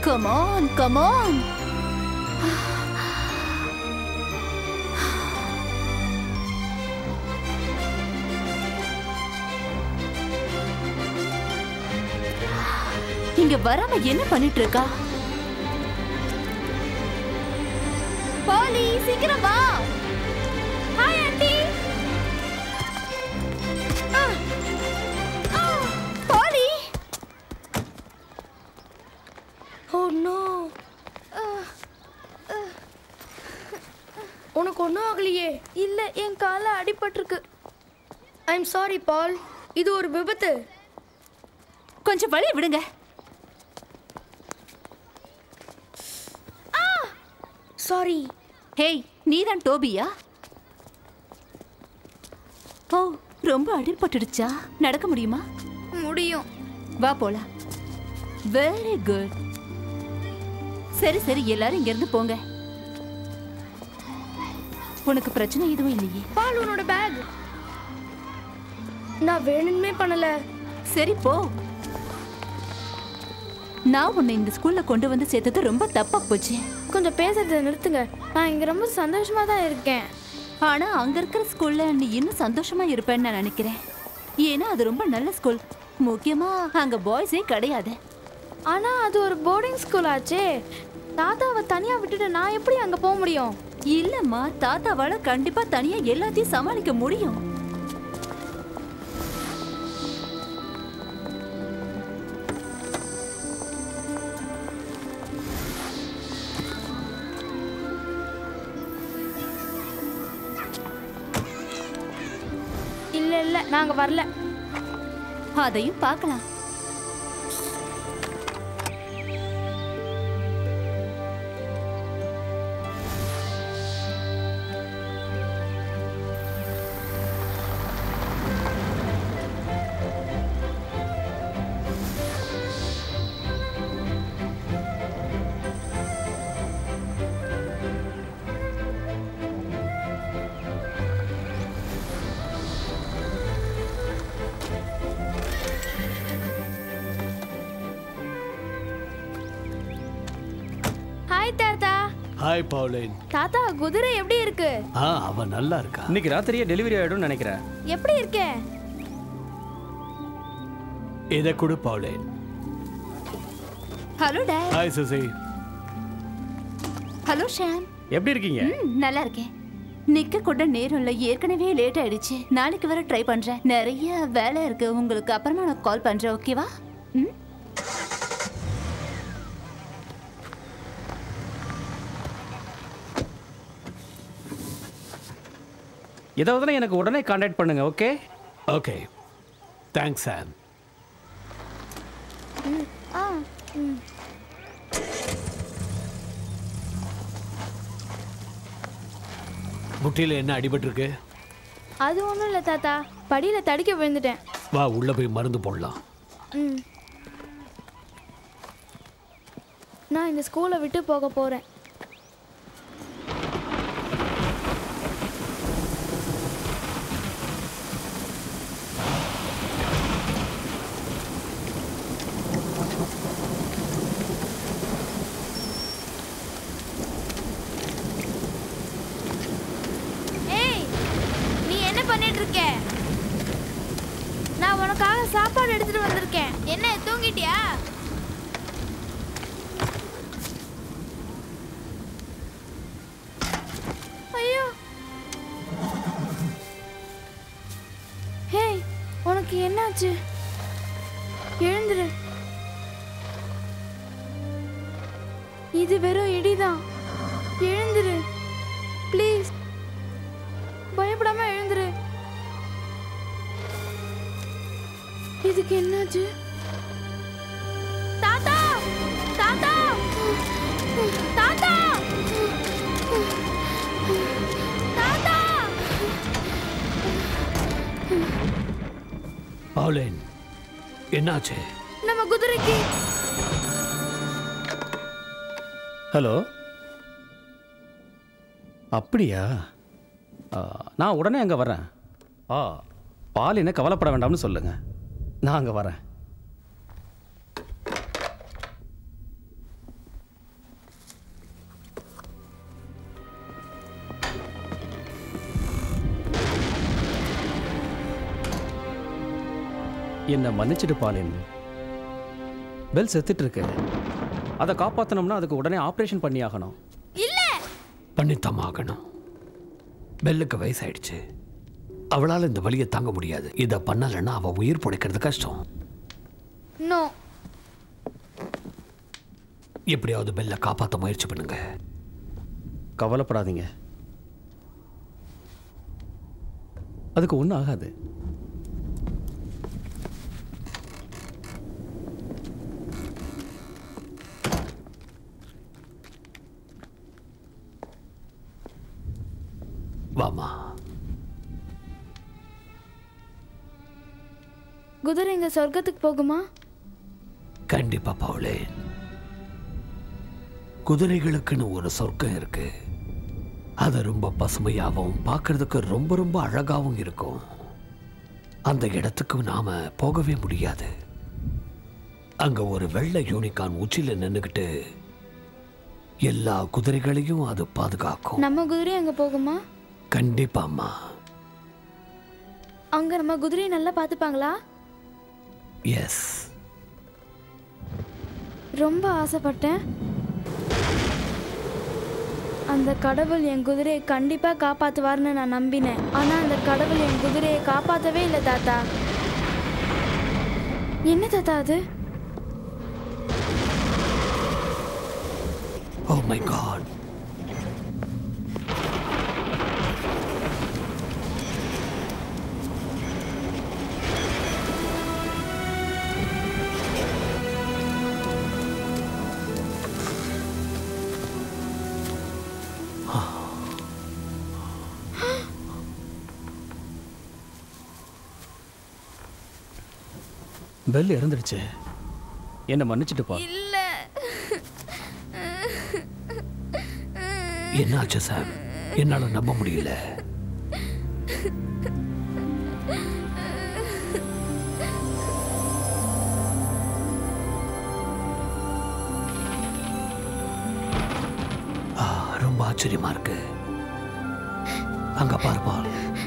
Come on, come on. இங்க வராம என்ன பண்ணிட்டு இருக்கா பாலி சீக்கிரம் வா hi aunty Polly oh no உனக்கு ஒன்றும் ஆகலையே இல்ல என் கால அடிபட்டிருக்கு ஐ எம் சாரி பால் இது ஒரு விபத்து கொஞ்சம் வழி விடுங்க சாரி ஹேய் நீதான் டோபியா ஓ ரொம்ப அடிபட்டுடுச்சா நடக்க முடியுமா முடியும் வா போலாம் வெரி குட் சரி சரி எல்லாரும் இங்க இருந்து போங்க உனக்கு பிரச்சனை எதுவும் இல்லையே பால் உன்னோட பேக் நான் வேணும்னே பண்ணல சரி போ நான் உன்னை இந்த ஸ்கூல்ல கொண்டு வந்து சேர்த்தது ரொம்ப தப்பா போச்சு கொஞ்சம் பேசுறதை நிறுத்துங்க நான் இங்க ரொம்ப சந்தோஷமா தான் இருக்கேன் ஆனா அங்க இருக்கிற ஸ்கூல்ல நீ இன்னும் சந்தோஷமா இருப்பேன்னு நான் நினைக்கிறேன் ஏன்னா அது ரொம்ப நல்ல ஸ்கூல் முக்கியமா அங்க பாய்ஸே கிடையாது ஆனா அது ஒரு போர்டிங் ஸ்கூல் ஆச்சே தாத்தாவை தனியா விட்டுட்டு நான் எப்படி அங்க போக முடியும் இல்லம்மா தாத்தாவால கண்டிப்பா தனியா எல்லாத்தையும் சமாளிக்க முடியும் இல்ல இல்ல நாங்க வரல அதையும் பார்க்கலாம் ஹாய் தாத்தா ஹாய் பவுலின் தாத்தா குதிரை எப்படி இருக்கு ஆ அவ நல்லா இருக்கா இன்னைக்கு ராத்திரியே டெலிவரி ஆயிடும்னு நினைக்கிறேன் எப்படி இருக்கே இதை கொடு Pauline hello dad hi Susie hello Sam எப்படி இருக்கீங்க ம், நல்லா இருக்கேன் நிக்க கூட நேரம் இல்ல ஏற்கனவே லேட் ஆயிடுச்சு நாளைக்கு வர ட்ரை பண்றேன் நிறைய வேலை இருக்கு உங்களுக்கு அப்புறமா நான் கால் பண்றேன் ஓகேவா ம் ஏதாவது எனக்கு உடனே கான்டாக்ட் பண்ணுங்க ஓகே ஓகே தேங்க்ஸ் சாம் ஆ முட்டியில என்ன அடிபட்டிருக்கு அது ஒன்றும் இல்லை தாத்தா படியில் தடிக்க விழுந்துட்டேன் வா உள்ள போய் மருந்து போடலாம் ம் நான் இந்த ஸ்கூலை விட்டு போக போகிறேன் ஏய் நீ என்ன பண்ணிட்டு இருக்க நான் உனக்காக சாப்பாடு எடுத்துட்டு வந்திருக்கேன் என்ன தூங்கிட்டியா ஐயோ ஹேய் உனக்கு என்னாச்சு எழுந்துரு இது வெறும் இடிதான் எழுந்துரு ப்ளீஸ் பயப்படாம எழுந்துரு இதுக்கு என்னாச்சு தாத்தா தாத்தா தாத்தா தாத்தா பவுலின் என்னாச்சு நம்ம குதிரைக்கு ஹலோ அப்படியா ஆ, நான் உடனே அங்கே வரேன் ஆ பால் என்ன கவலைப்பட வேண்டாம்னு சொல்லுங்க நான் அங்கே வரேன் என்னை மன்னிச்சிடு பாலின் பெல் செத்துட்டு இருக்கு அதை காப்பாற்றணும்னா அதுக்கு உடனே ஆப்ரேஷன் பண்ணி ஆகணும் பண்ணித்தான் ஆகணும் பெல்லுக்கு வயசாயிடுச்சு அவளால் இந்த வலியை தாங்க முடியாது இதை பண்ணலைன்னா அவள் உயிர் பிழைக்கிறது கஷ்டம் நோ எப்படியாவது பெல்லை காப்பாற்ற முயற்சி பண்ணுங்க கவலைப்படாதீங்க அதுக்கு ஒன்றும் ஆகாது வாமா குதிரை எங்க சொர்க்கத்துக்கு போகுமா கண்டிப்பா பவுலே குதிரைகளுக்குன்னு ஒரு சொர்க்கம் இருக்கு அது ரொம்ப பசுமையாகவும் பார்க்கறதுக்கு ரொம்ப ரொம்ப அழகாவும் இருக்கும் அந்த இடத்துக்கு நாம போகவே முடியாது அங்க ஒரு வெள்ளை யூனிகான் உச்சியில நின்னுக்கிட்டு எல்லா குதிரைகளையும் அது பாதுகாக்கும் நம்ம குதிரை அங்க போகுமா கண்டிப்பாம்மா அங்க நம்ம குதிரையை நல்லா பார்த்துப்பாங்களா எஸ் ரொம்ப ஆசைப்பட்டேன் அந்த கடவுள் என் குதிரையை கண்டிப்பா காப்பாத்துவார்னு நான் நம்பினேன் ஆனா அந்த கடவுள் என் குதிரையை காப்பாத்தவே இல்லை தாத்தா என்ன தாத்தா அது ஓ மை காட் பெல் இறந்துடுச்சு என்னை மன்னிச்சிட்டு பா இல்ல என்னாச்சு சார் என்னால நம்ப முடியல ஆ, ரொம்ப ஆச்சரியமா இருக்கு அங்க பாரு பால்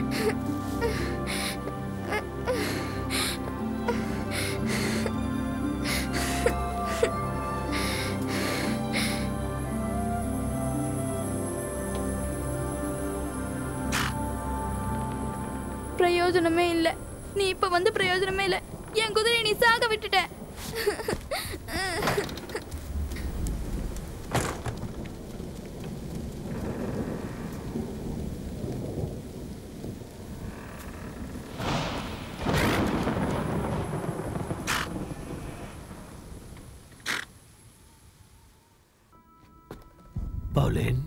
பிரயோஜனமே இல்ல நீ இப்ப வந்து பிரயோஜனமே இல்ல என் குதிரையை நீ சாக விட்டுட்ட பவுலின்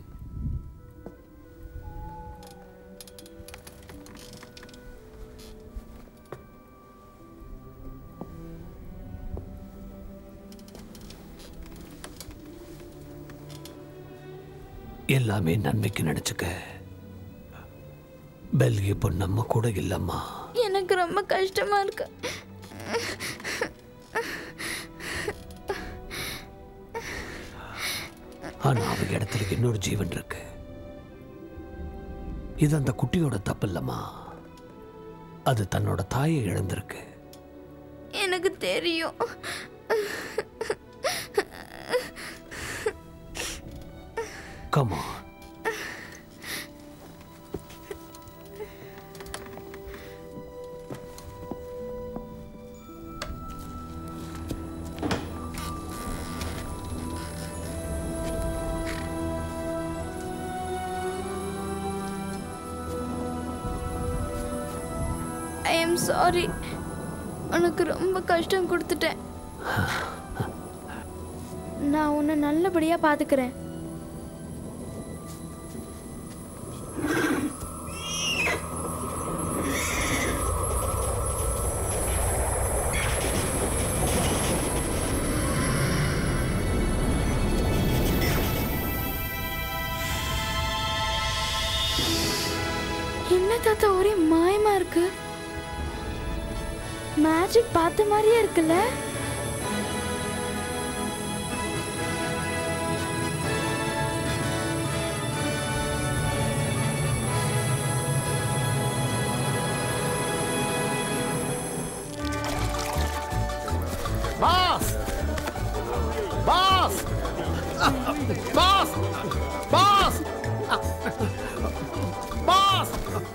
எல்லாமே நன்மைக்கு நினைச்சுக்க பெல் இப்போ நம்ம கூட இல்லம்மா எனக்கு ரொம்ப கஷ்டமா இருக்கு ஆனா அவ இடத்துல இன்னொரு ஜீவன் இருக்கு இது அந்த குட்டியோட தப்பு இல்லம்மா அது தன்னோட தாயை இழந்திருக்கு எனக்கு தெரியும் கமா ஐ எம் சாரி உனக்கு ரொம்ப கஷ்டம் கொடுத்துட்டேன் நான் உன்னை நல்லபடியா பாத்துக்கிறேன் என்ன தாத்தா ஒரே மாயமா இருக்கு மேஜிக் பார்த்த மாதிரியே இருக்குல்ல பாஸ் பாஸ் பாஸ்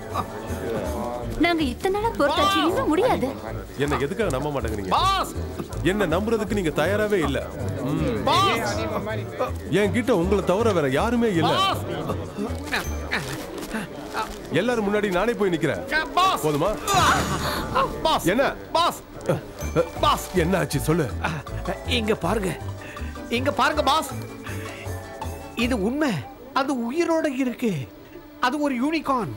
நாங்க இத்தனை நாளா பொறுத்தாச்சு இன்னும் முடியாது என்ன எதுக்காக நம்ப மாட்டேங்கிறீங்க பாஸ் என்ன நம்புறதுக்கு நீங்க தயாராவே இல்ல ம். பாஸ் என்கிட்ட உங்களை தவிர வேற யாருமே இல்ல எல்லாரும் முன்னாடி நானே போய் நிக்கிறேன் பாஸ் போதுமா பாஸ் என்ன பாஸ் பாஸ் என்ன ஆச்சு சொல்லு இங்க பாருங்க இங்க பாருங்க பாஸ் இது உண்மை அது உயிரோட இருக்கு அது ஒரு யூனிகார்ன்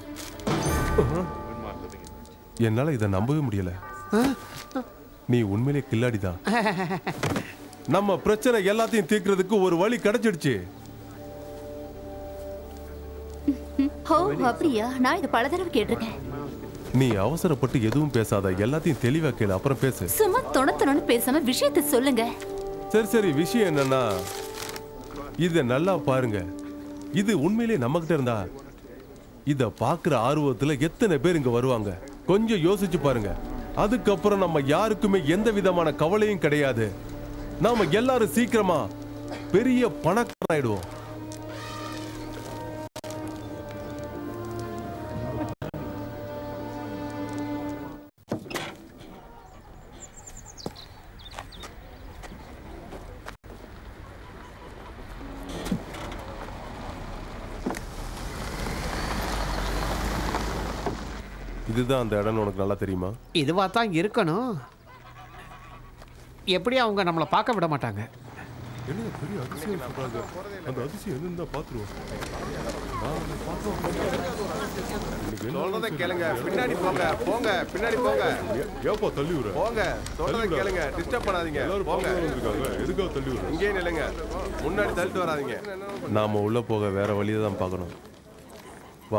என்னால இதை நம்பவே முடியல நீ உண்மையிலே கில்லாடிதான் நம்ம பிரச்சனை எல்லாத்தையும் தீர்க்கிறதுக்கு ஒரு வழி கிடைச்சிடுச்சு ஓ அப்படியா நான் இது பல தடவை கேட்டிருக்கேன் நீ அவசரப்பட்டு எதுவும் பேசாத எல்லாத்தையும் தெளிவா கேளு அப்புறம் பேசு சும்மா தொணத்தொணன்னு பேசாம விஷயத்த சொல்லுங்க சரி சரி விஷயம் என்னன்னா இத நல்லா பாருங்க இது உண்மையிலேயே நம்ம கிட்ட இருந்தா இத பாக்குற ஆர்வத்துல எத்தனை பேர் இங்க வருவாங்க கொஞ்சம் யோசிச்சு பாருங்க அதுக்கப்புறம் நம்ம யாருக்குமே எந்த விதமான கவலையும் கிடையாது நாம எல்லாரும் சீக்கிரமா பெரிய பணக்காரன் ஆயிடுவோம் இதுதான் அந்த இடம் உனக்கு நல்லா தெரியுமா இதுவா தான் இருக்கணும் எப்படி அவங்க நம்மளை பார்க்க விட மாட்டாங்க என்ன பெரிய அதிசயம் சொல்றாங்க அந்த அதிசயம் என்னன்னு தான் பாத்துருவோம் சொல்றதை கேளுங்க பின்னாடி போங்க போங்க பின்னாடி போங்க ஏப்பா தள்ளி விடுற போங்க சொல்றதை கேளுங்க டிஸ்டர்ப் பண்ணாதீங்க எல்லாரும் போங்க பார்க்க வந்திருக்காங்க எதுக்காக தள்ளி விடுற இங்கேயே நில்லுங்க முன்னாடி தள்ளிட்டு வராதீங்க நாம உள்ள போக வேற வழியை தான் பார்க்கணும் வா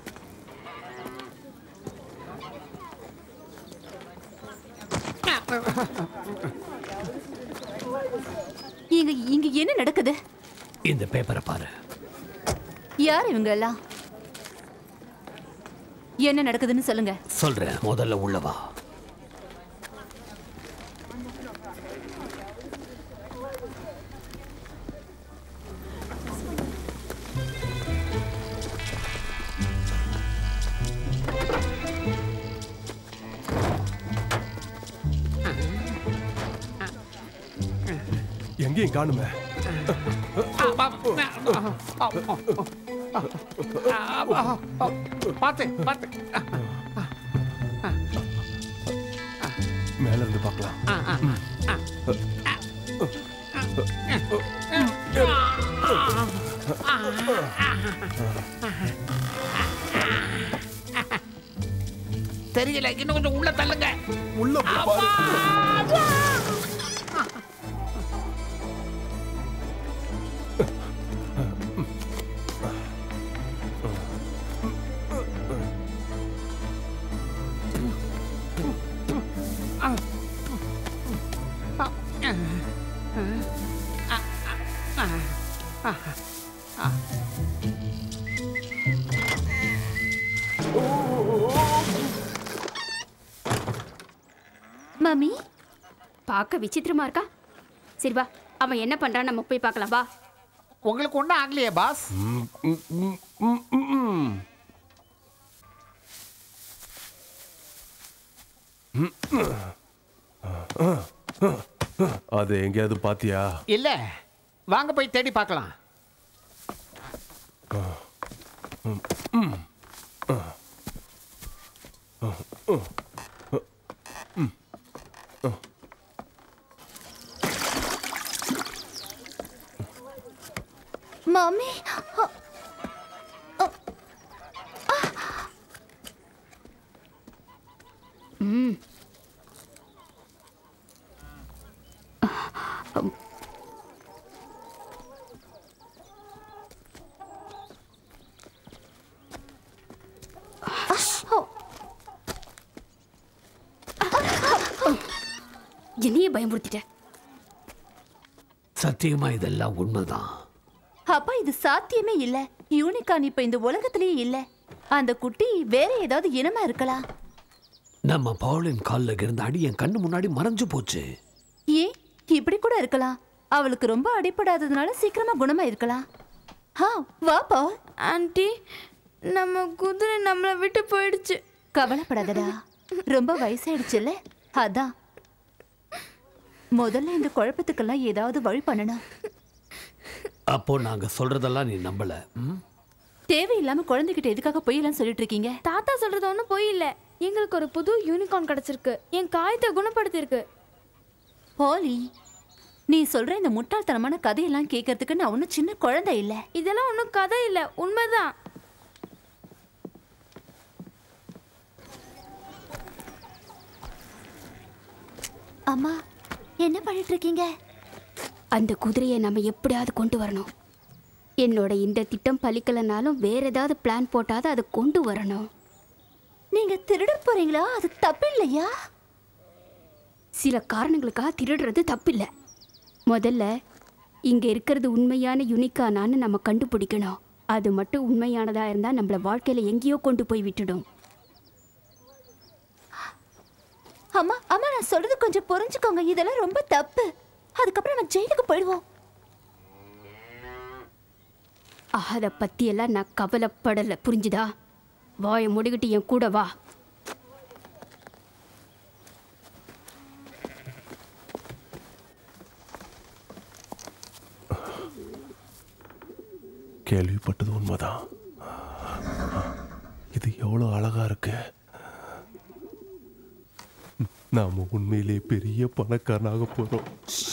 இங்க இங்க என்ன நடக்குது இந்த பேப்பரை பாரு யார் இவங்க எல்லாம் என்ன நடக்குதுன்னு சொல்லுங்க சொல்றேன் முதல்ல உள்ளவா எங்கேயும் காணுமே பார்த்து பார்த்து மேல இருந்து பார்க்கலாம் தெரியல இன்னும் கொஞ்சம் உள்ள தள்ளுங்க உள்ள போய் பாரு மம்மி பார்க்க விசித்திரமா இருக்கா சரி வா அவன் என்ன பண்றான் நம்ம போய் பார்க்கலாம் வா உங்களுக்கு ஒன்றும் ஆகலையே பாஸ் அது எங்கேயாவது பாத்தியா இல்ல வாங்க போய் தேடி பார்க்கலாம் மம்மி அ- என்னையே பயமுறுத்திட்ட சத்தியமா இதெல்லாம் உண்மைதான் அப்பா இது சாத்தியமே இல்ல யூனிகான் இப்ப இந்த உலகத்திலேயே இல்ல அந்த குட்டி வேற ஏதாவது இனமா இருக்கலாம் நம்ம பவுலின் காலில் இருந்த அடி என் கண்ணு முன்னாடி மறைஞ்சு போச்சு ஏன் இப்படி கூட இருக்கலாம் அவளுக்கு ரொம்ப அடிபடாததுனால சீக்கிரமா குணமா இருக்கலாம் ஹா வா பால் ஆன்ட்டி நம்ம குதிரை நம்மளை விட்டு போயிடுச்சு கவலைப்படாதடா ரொம்ப வயசாயிடுச்சுல்ல அதான் முதல்ல இந்த குழப்பத்துக்கெல்லாம் ஏதாவது வழி பண்ணணும் அப்போ நாங்க சொல்றதெல்லாம் நீ நம்பல ம்? தேவையில்லாம குழந்தைகிட்ட எதுக்காக பொய்யெல்லாம் சொல்லிட்டு இருக்கீங்க தாத்தா சொல்றது ஒன்றும் பொய் இல்லை எங்களுக்கு ஒரு புது யூனிகார்ன் கிடைச்சிருக்கு என் காயத்தை குணப்படுத்தியிருக்கு போலி நீ சொல்ற இந்த முட்டாள்தனமான கதையெல்லாம் கேட்கறதுக்கு நான் ஒன்றும் சின்ன குழந்தை இல்லை இதெல்லாம் ஒன்றும் கதை இல்லை உண்மைதான் அம்மா என்ன பண்ணிட்டு இருக்கீங்க அந்த குதிரையை நம்ம எப்படியாவது கொண்டு வரணும் என்னோட இந்த திட்டம் பலிக்கலைனாலும் வேற ஏதாவது பிளான் போட்டாவது அதை கொண்டு வரணும் நீங்க திருட போறீங்களா அது தப்பு இல்லையா சில காரணங்களுக்காக திருடுறது தப்பில்லை முதல்ல இங்கே இருக்கிறது உண்மையான யுனிக்கானான்னு நம்ம கண்டுபிடிக்கணும் அது மட்டும் உண்மையானதாக இருந்தால் நம்மள வாழ்க்கையில் எங்கேயோ கொண்டு போய் விட்டுடும் அம்மா அம்மா நான் சொல்றது கொஞ்சம் புரிஞ்சுக்கோங்க இதெல்லாம் ரொம்ப தப்பு அதுக்கப்புறம் நம்ம ஜெயிலுக்கு போயிடுவோம் அதை பற்றியெல்லாம் நான் கவலைப்படலை புரிஞ்சுதா வாயை முடிக்கிட்டு என் கூட வா கேள்விப்பட்டது உண்மைதான் இது எவ்வளோ அழகா இருக்கு நாம உண்மையிலே பெரிய பணக்காரனாக போறோம்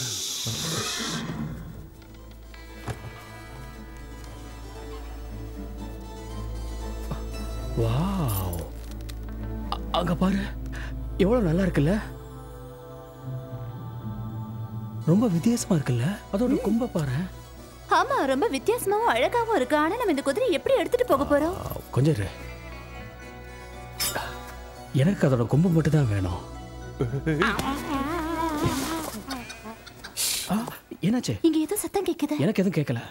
வாவ் அ- அங்க பாரு எவ்வளவு நல்லா இருக்குல்ல ரொம்ப வித்தியாசமா இருக்குல்ல அதோட கொம்ப பாரு ஆமா ரொம்ப வித்தியாசமாவும் அழகாவும் இருக்கு ஆனா நம்ம இந்த குதிரையை எப்படி எடுத்துட்டு போக போறோம் ஆ, கொஞ்சம் இரு. எனக்கு அதோட கொம்பு மட்டும் தான் வேணும் ஆ, என்னாச்சு இங்க ஏதோ சத்தம் கேக்குது எனக்கு எதுவும் கேட்கல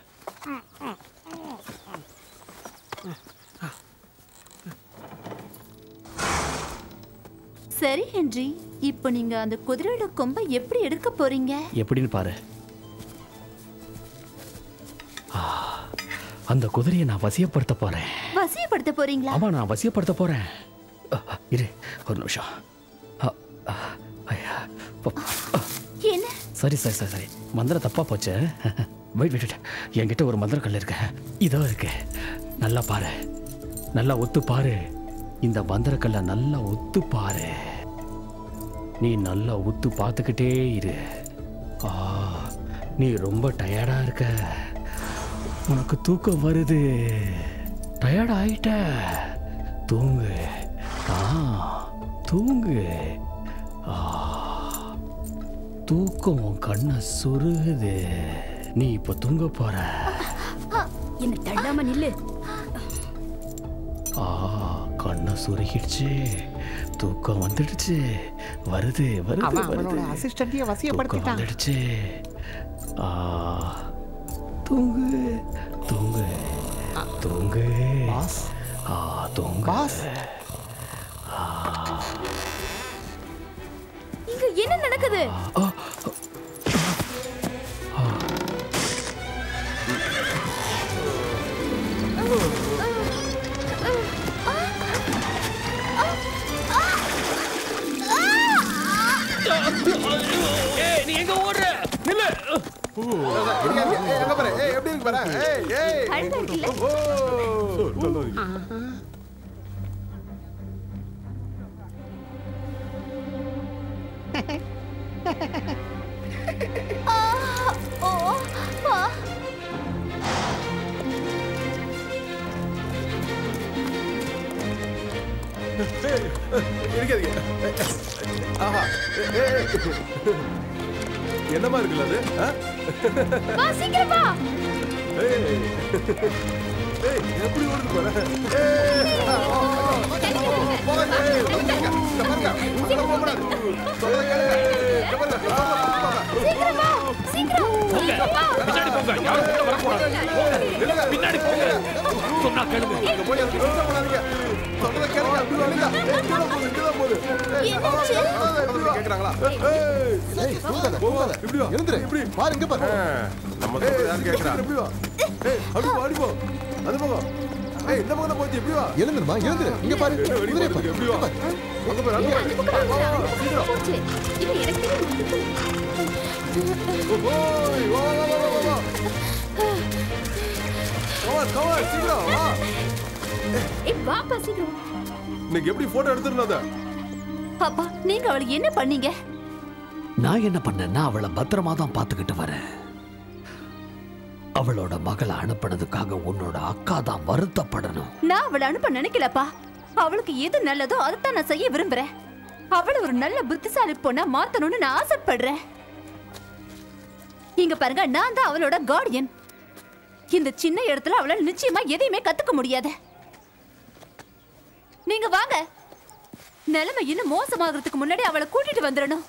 சரி ஹென்றி இப்போ நீங்க அந்த குதிரையோட கொம்பை எப்படி எடுக்க போறீங்க எப்படின்னு பாரு ஆ, அந்த குதிரையை நான் வசியப்படுத்த போறேன் வசியப்படுத்த போறீங்களா ஆமா நான் வசியப்படுத்த போறேன் அ, அ, இரு ஒரு நிமிஷம் அ, அ, ஐயா, ப- அ, என்ன சரி சரி சரி சரி மந்திரம் தப்பா போச்சு வெயிட் வெயிட் என்கிட்ட ஒரு மந்திரக்கல் இருக்கு இதோ இருக்கு நல்லா பாரு நல்லா ஒத்து பாரு இந்த மந்திரக்கல்ல நல்லா ஒத்து பாரு நீ நல்லா ஒத்து பார்த்துக்கிட்டே இரு ஆ நீ ரொம்ப டயர்டா இருக்க உனக்கு தூக்கம் வருது டயர்ட் ஆயிட்ட தூங்கு ஆ தூங்கு ஆ தூக்கம் உன் கண்ணை சுருகுது நீ இப்போ தூங்க போற என்ன தள்ளாம நில்லு ஆ கண்ணை சுருகிடுச்சு தூக்கம் வந்துடுச்சு வருது வருது அவன் வருது அவனோட அசிஸ்டன்ட்டையே தூக்கம் வசியப்படுத்திட்டான் வந்துடுச்சு ஆ தூங்கு தூங்கு தூங்கு பாஸ் ஆ தூங்கு பாஸ் இங்க என்ன நடக்குது நீ எங்க ஓடுற நில்லு இருங்க, இருங்க. ஏய், எங்க பாரு ஏய் எப்படி இருக்கு பாரு ஏய் ஏய் அழகா இருக்குல்ல ஓ நல்லா இருக்கு. ஆ, ஓ, ஆ. இருங்க, இருங்க. ஆஹா ஏய், ஏய். என்னமா இருக்குல்ல அது ஆ? வா சீக்கிரம் வா ஏய். ஏய், எப்படி ஓடுது பாரு ஏய், போங்க ஏய் வந்துருங்க. இந்த பாருங்க உள்ள போக கூடாது சொல்றத கேளுங்க இந்த பாருங்க சீக்கிரம் வா சீக்கிரம் சீக்கிரம் வா பின்னாடி போங்க யாரும் உள்ள வரக்கூடாது பின்னாடி போங்க சொன்னா கேளுங்க இங்க போய் அதுக்கு யோசனை பண்ணாதீங்க சொல்றத கேளுங்க அப்படி வாங்க ஏய் கீழே போகுது கீழே போகுது ஏய், என்னாச்சு? அவ்வளவுதான், இப்படி வா. கேக்குறாங்களா ஏய், தூங்காத, போ, தூங்காத. இப்படி வா, எழுந்துரு. இப்படி. பாரு, இங்க பாரு. ஆ, நம்ம சொல்றது யார் கேக்குறா? இப்படி வா. ஏய், அப்படி போ, அப்படி போ. அந்த பக்கம். ஏய், இந்த பக்கம் தான் போச்சு, இப்படி வா. எழுந்துருமா எழுந்துரு இங்க பாரு என்ன வெளிய குதிரையை போகுது, பாரு. எப்படி வா? அங்க பாரு, அங்க பாரு. வா, வா, வா, சீக்கிரம். போச்சு இல்லை எனக்கு தெரியும். ஓய், வா, வா, வா, வா, வா, வா. Come on, come on, சீக்கிரம், வா. ஏய் வாப்பா சீக்கிரம் இன்னைக்கு எப்படி போட்டோ எடுத்துருந்தத அப்பா நீங்க அவளுக்கு என்ன பண்ணீங்க நான் என்ன பண்ணேன்னா அவளை பத்திரமா தான் பார்த்துக்கிட்டு வரேன் அவளோட மகளை அனுப்புனதுக்காக உன்னோட அக்கா தான் வருத்தப்படணும் நான் அவளை அனுப்ப நினைக்கலப்பா அவளுக்கு எது நல்லதோ அதைத்தான் நான் செய்ய விரும்புறேன் அவளை ஒரு நல்ல புத்திசாலி பொண்ணா மாத்தணும்னு நான் ஆசைப்படுறேன் இங்க பாருங்க நான் தான் அவளோட கார்டியன் இந்த சின்ன இடத்துல அவளால நிச்சயமா எதையுமே கத்துக்க முடியாது நீங்க வாங்க நிலைமை இன்னும் மோசமாகறதுக்கு முன்னாடி அவளை கூட்டிட்டு வந்துடணும்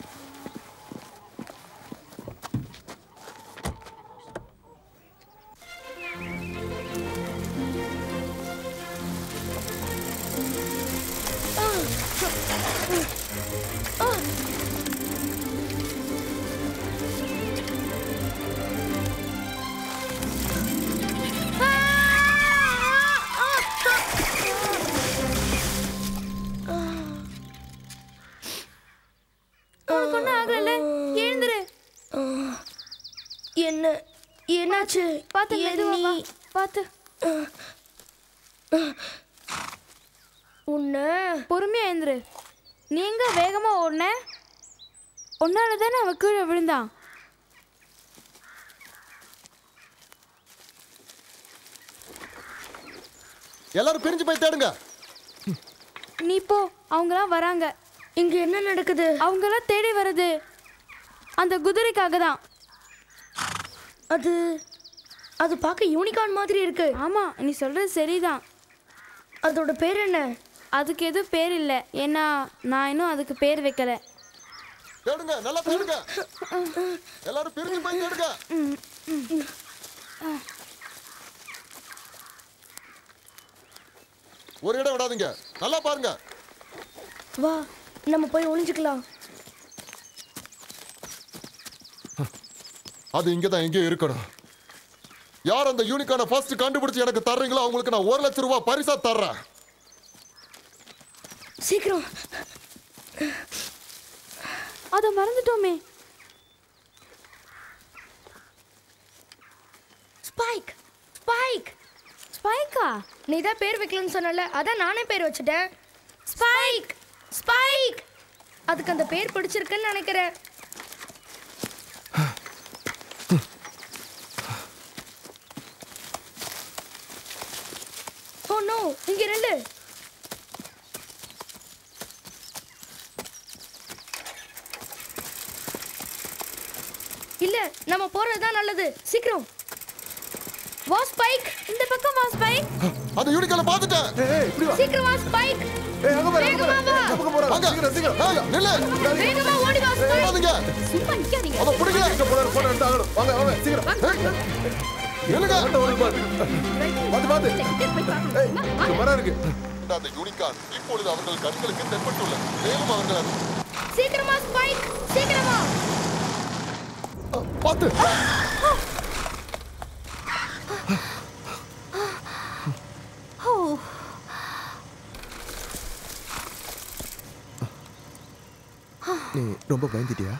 ஒன்றும் ஆகல எழுந்துரு என்ன என்னாச்சு பார்த்து மெதுவா வா. நீ பார்த்து உன்னை பொறுமையா எழுந்துரு நீங்க வேகமா ஓடுன உன்னால தானே அவ கீழே விழுந்தான் எல்லாரும் பிரிஞ்சு போய் தேடுங்க நீ போ அவங்களாம் வராங்க இங்க என்ன நடக்குது அவங்களாம் தேடி வருது அந்த குதிரைக்காக தான் அது அது பார்க்க யூனிகார்ன் மாதிரி இருக்கு ஆமா நீ சொல்றது சரிதான் அதோட பேர் என்ன அதுக்கு எதுவும் பேர் இல்லை ஏன்னா நான் இன்னும் அதுக்கு பேர் வைக்கல தேடுங்க நல்லா தேடுங்க எல்லாரும் பிரிஞ்சு போய் தேடுங்க ஒரு இடம் விடாதீங்க நல்லா பாருங்க வா நம்ம போய் ஒளிஞ்சுக்கலாம் அது இங்க தான் எங்கேயோ இருக்கணும் யார் அந்த யூனிக்கான ஃபர்ஸ்ட் கண்டுபிடிச்சு எனக்கு தர்றீங்களோ அவங்களுக்கு நான் ஒரு லட்சம் ரூபாய் பரிசா தர்றேன் சீக்கிரம் அதை மறந்துட்டோமே ஸ்பைக் ஸ்பைக் ஸ்பைக்கா நீ தான் பேர் வைக்கலன்னு சொன்னல அதான் நானே பேர் வச்சுட்டேன் ஸ்பைக் ஸ்பைக் அதுக்கு அந்த பேர் பிடிச்சிருக்குன்னு நினைக்கிறேன் ஓ நோ இங்க ரெண்டு இல்ல நம்ம போறது தான் நல்லது சீக்கிரம் வா ஸ்பைக் இந்த பக்கம் வா ஸ்பைக் அந்த யூனிக்கான பார்த்துட்டேன் ஏய் இப்படி வா சீக்கிரம் வா ஸ்பைக் ஏய் அங்க பாரு அங்க வேகமா பாரு வா. இந்த பக்கம் போறாங்க வாங்க சீக்கிரம் சீக்கிரம் ஏய், நில்லு வேகமா ஓடி வா ஸ்பைக் ஓடாதீங்க சும்மா நிக்காதீங்க அதை பிடிக்கல இங்க போறாரு போட்டோ எடுத்து ஆகணும் வாங்க வாங்க சீக்கிரம் நில்லுங்க போட்டோ ஓடு பாரு பாத்து பாத்து ஏய் இங்க மரம் இருக்கு அந்த யூனிகான் இப்பொழுது அவர்கள் கண்களுக்கு தென்பட்டுள்ளது மேலும் அவர்கள் சீக்கிரமா ஸ்பைக் சீக்கிரமா அ, பார்த்து ஓ நீ ரொம்ப பயந்துட்டியா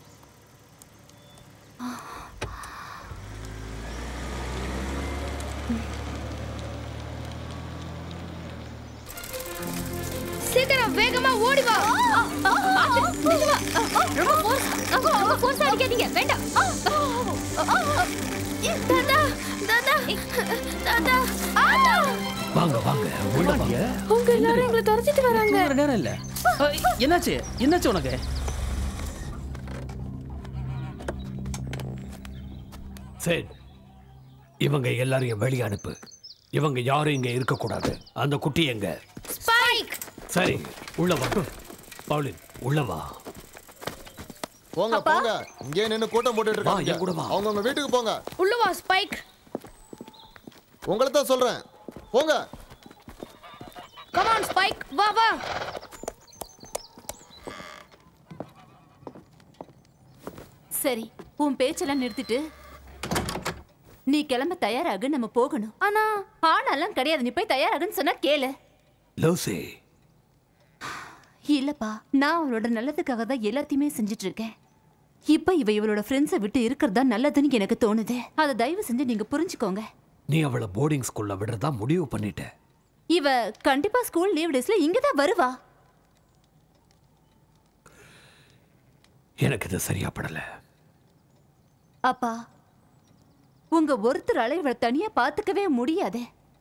சீக்கிரம் வேகமா ஓடி வா ஃபோர்ஸ் அடிக்காதீங்க வேண்டாம் தாத்தா தாத்தா தாத்தா வாங்க வாங்க உள்ள வாங்க அவங்க எல்லாரும் எங்களை துரத்திட்டு வராங்க வேற நேரம் இல்ல அ, என்னாச்சு என்னாச்சு உனக்கு சரி இவங்க எல்லாரையும் வெளியே அனுப்பு இவங்க யாரும் இங்க இருக்கக்கூடாது அந்த குட்டி எங்க ஸ்பைக் சரி உள்ள வா பவுலின் உள்ள வா போங்க போங்க இங்கே நின்னு கூட்டம் போட்டுட்டு வா, இருக்காங்க என் கூட வா. அவங்க உங்க வீட்டுக்கு போங்க உள்ள வா ஸ்பைக் உங்களை தான் சொல்றேன் போங்க கம் ஆன் ஸ்பைக் வா வா சரி உன் பேச்செல்லாம் நிறுத்திட்டு நீ கிளம்ப தயாராகு நம்ம போகணும் ஆனா ஆனாலாம் கிடையாது நீ போய் தயாராகுன்னு சொன்னா கேளு லூசி இல்லப்பா நான் அவளோட நல்லதுக்காக தான் எல்லாத்தையுமே செஞ்சுட்டு இருக்கேன் இப்ப இவ இவளோட ஃப்ரெண்ட்ஸை விட்டு இருக்கிறது தான் நல்லதுன்னு எனக்கு தோணுது அதை தயவு செஞ்சு நீங்க புரிஞ்சுக்கோங்க நீ அவளை போர்டிங் ஸ்கூல்ல விடுறதா முடிவு பண்ணிட்ட இவ கண்டிப்பா ஸ்கூல் லீவ் டேஸ்ல இங்க தான் வருவா எனக்கு இது சரியா படல அப்பா உங்க ஒருத்தரால இவளை தனியா பாத்துக்கவே முடியாதே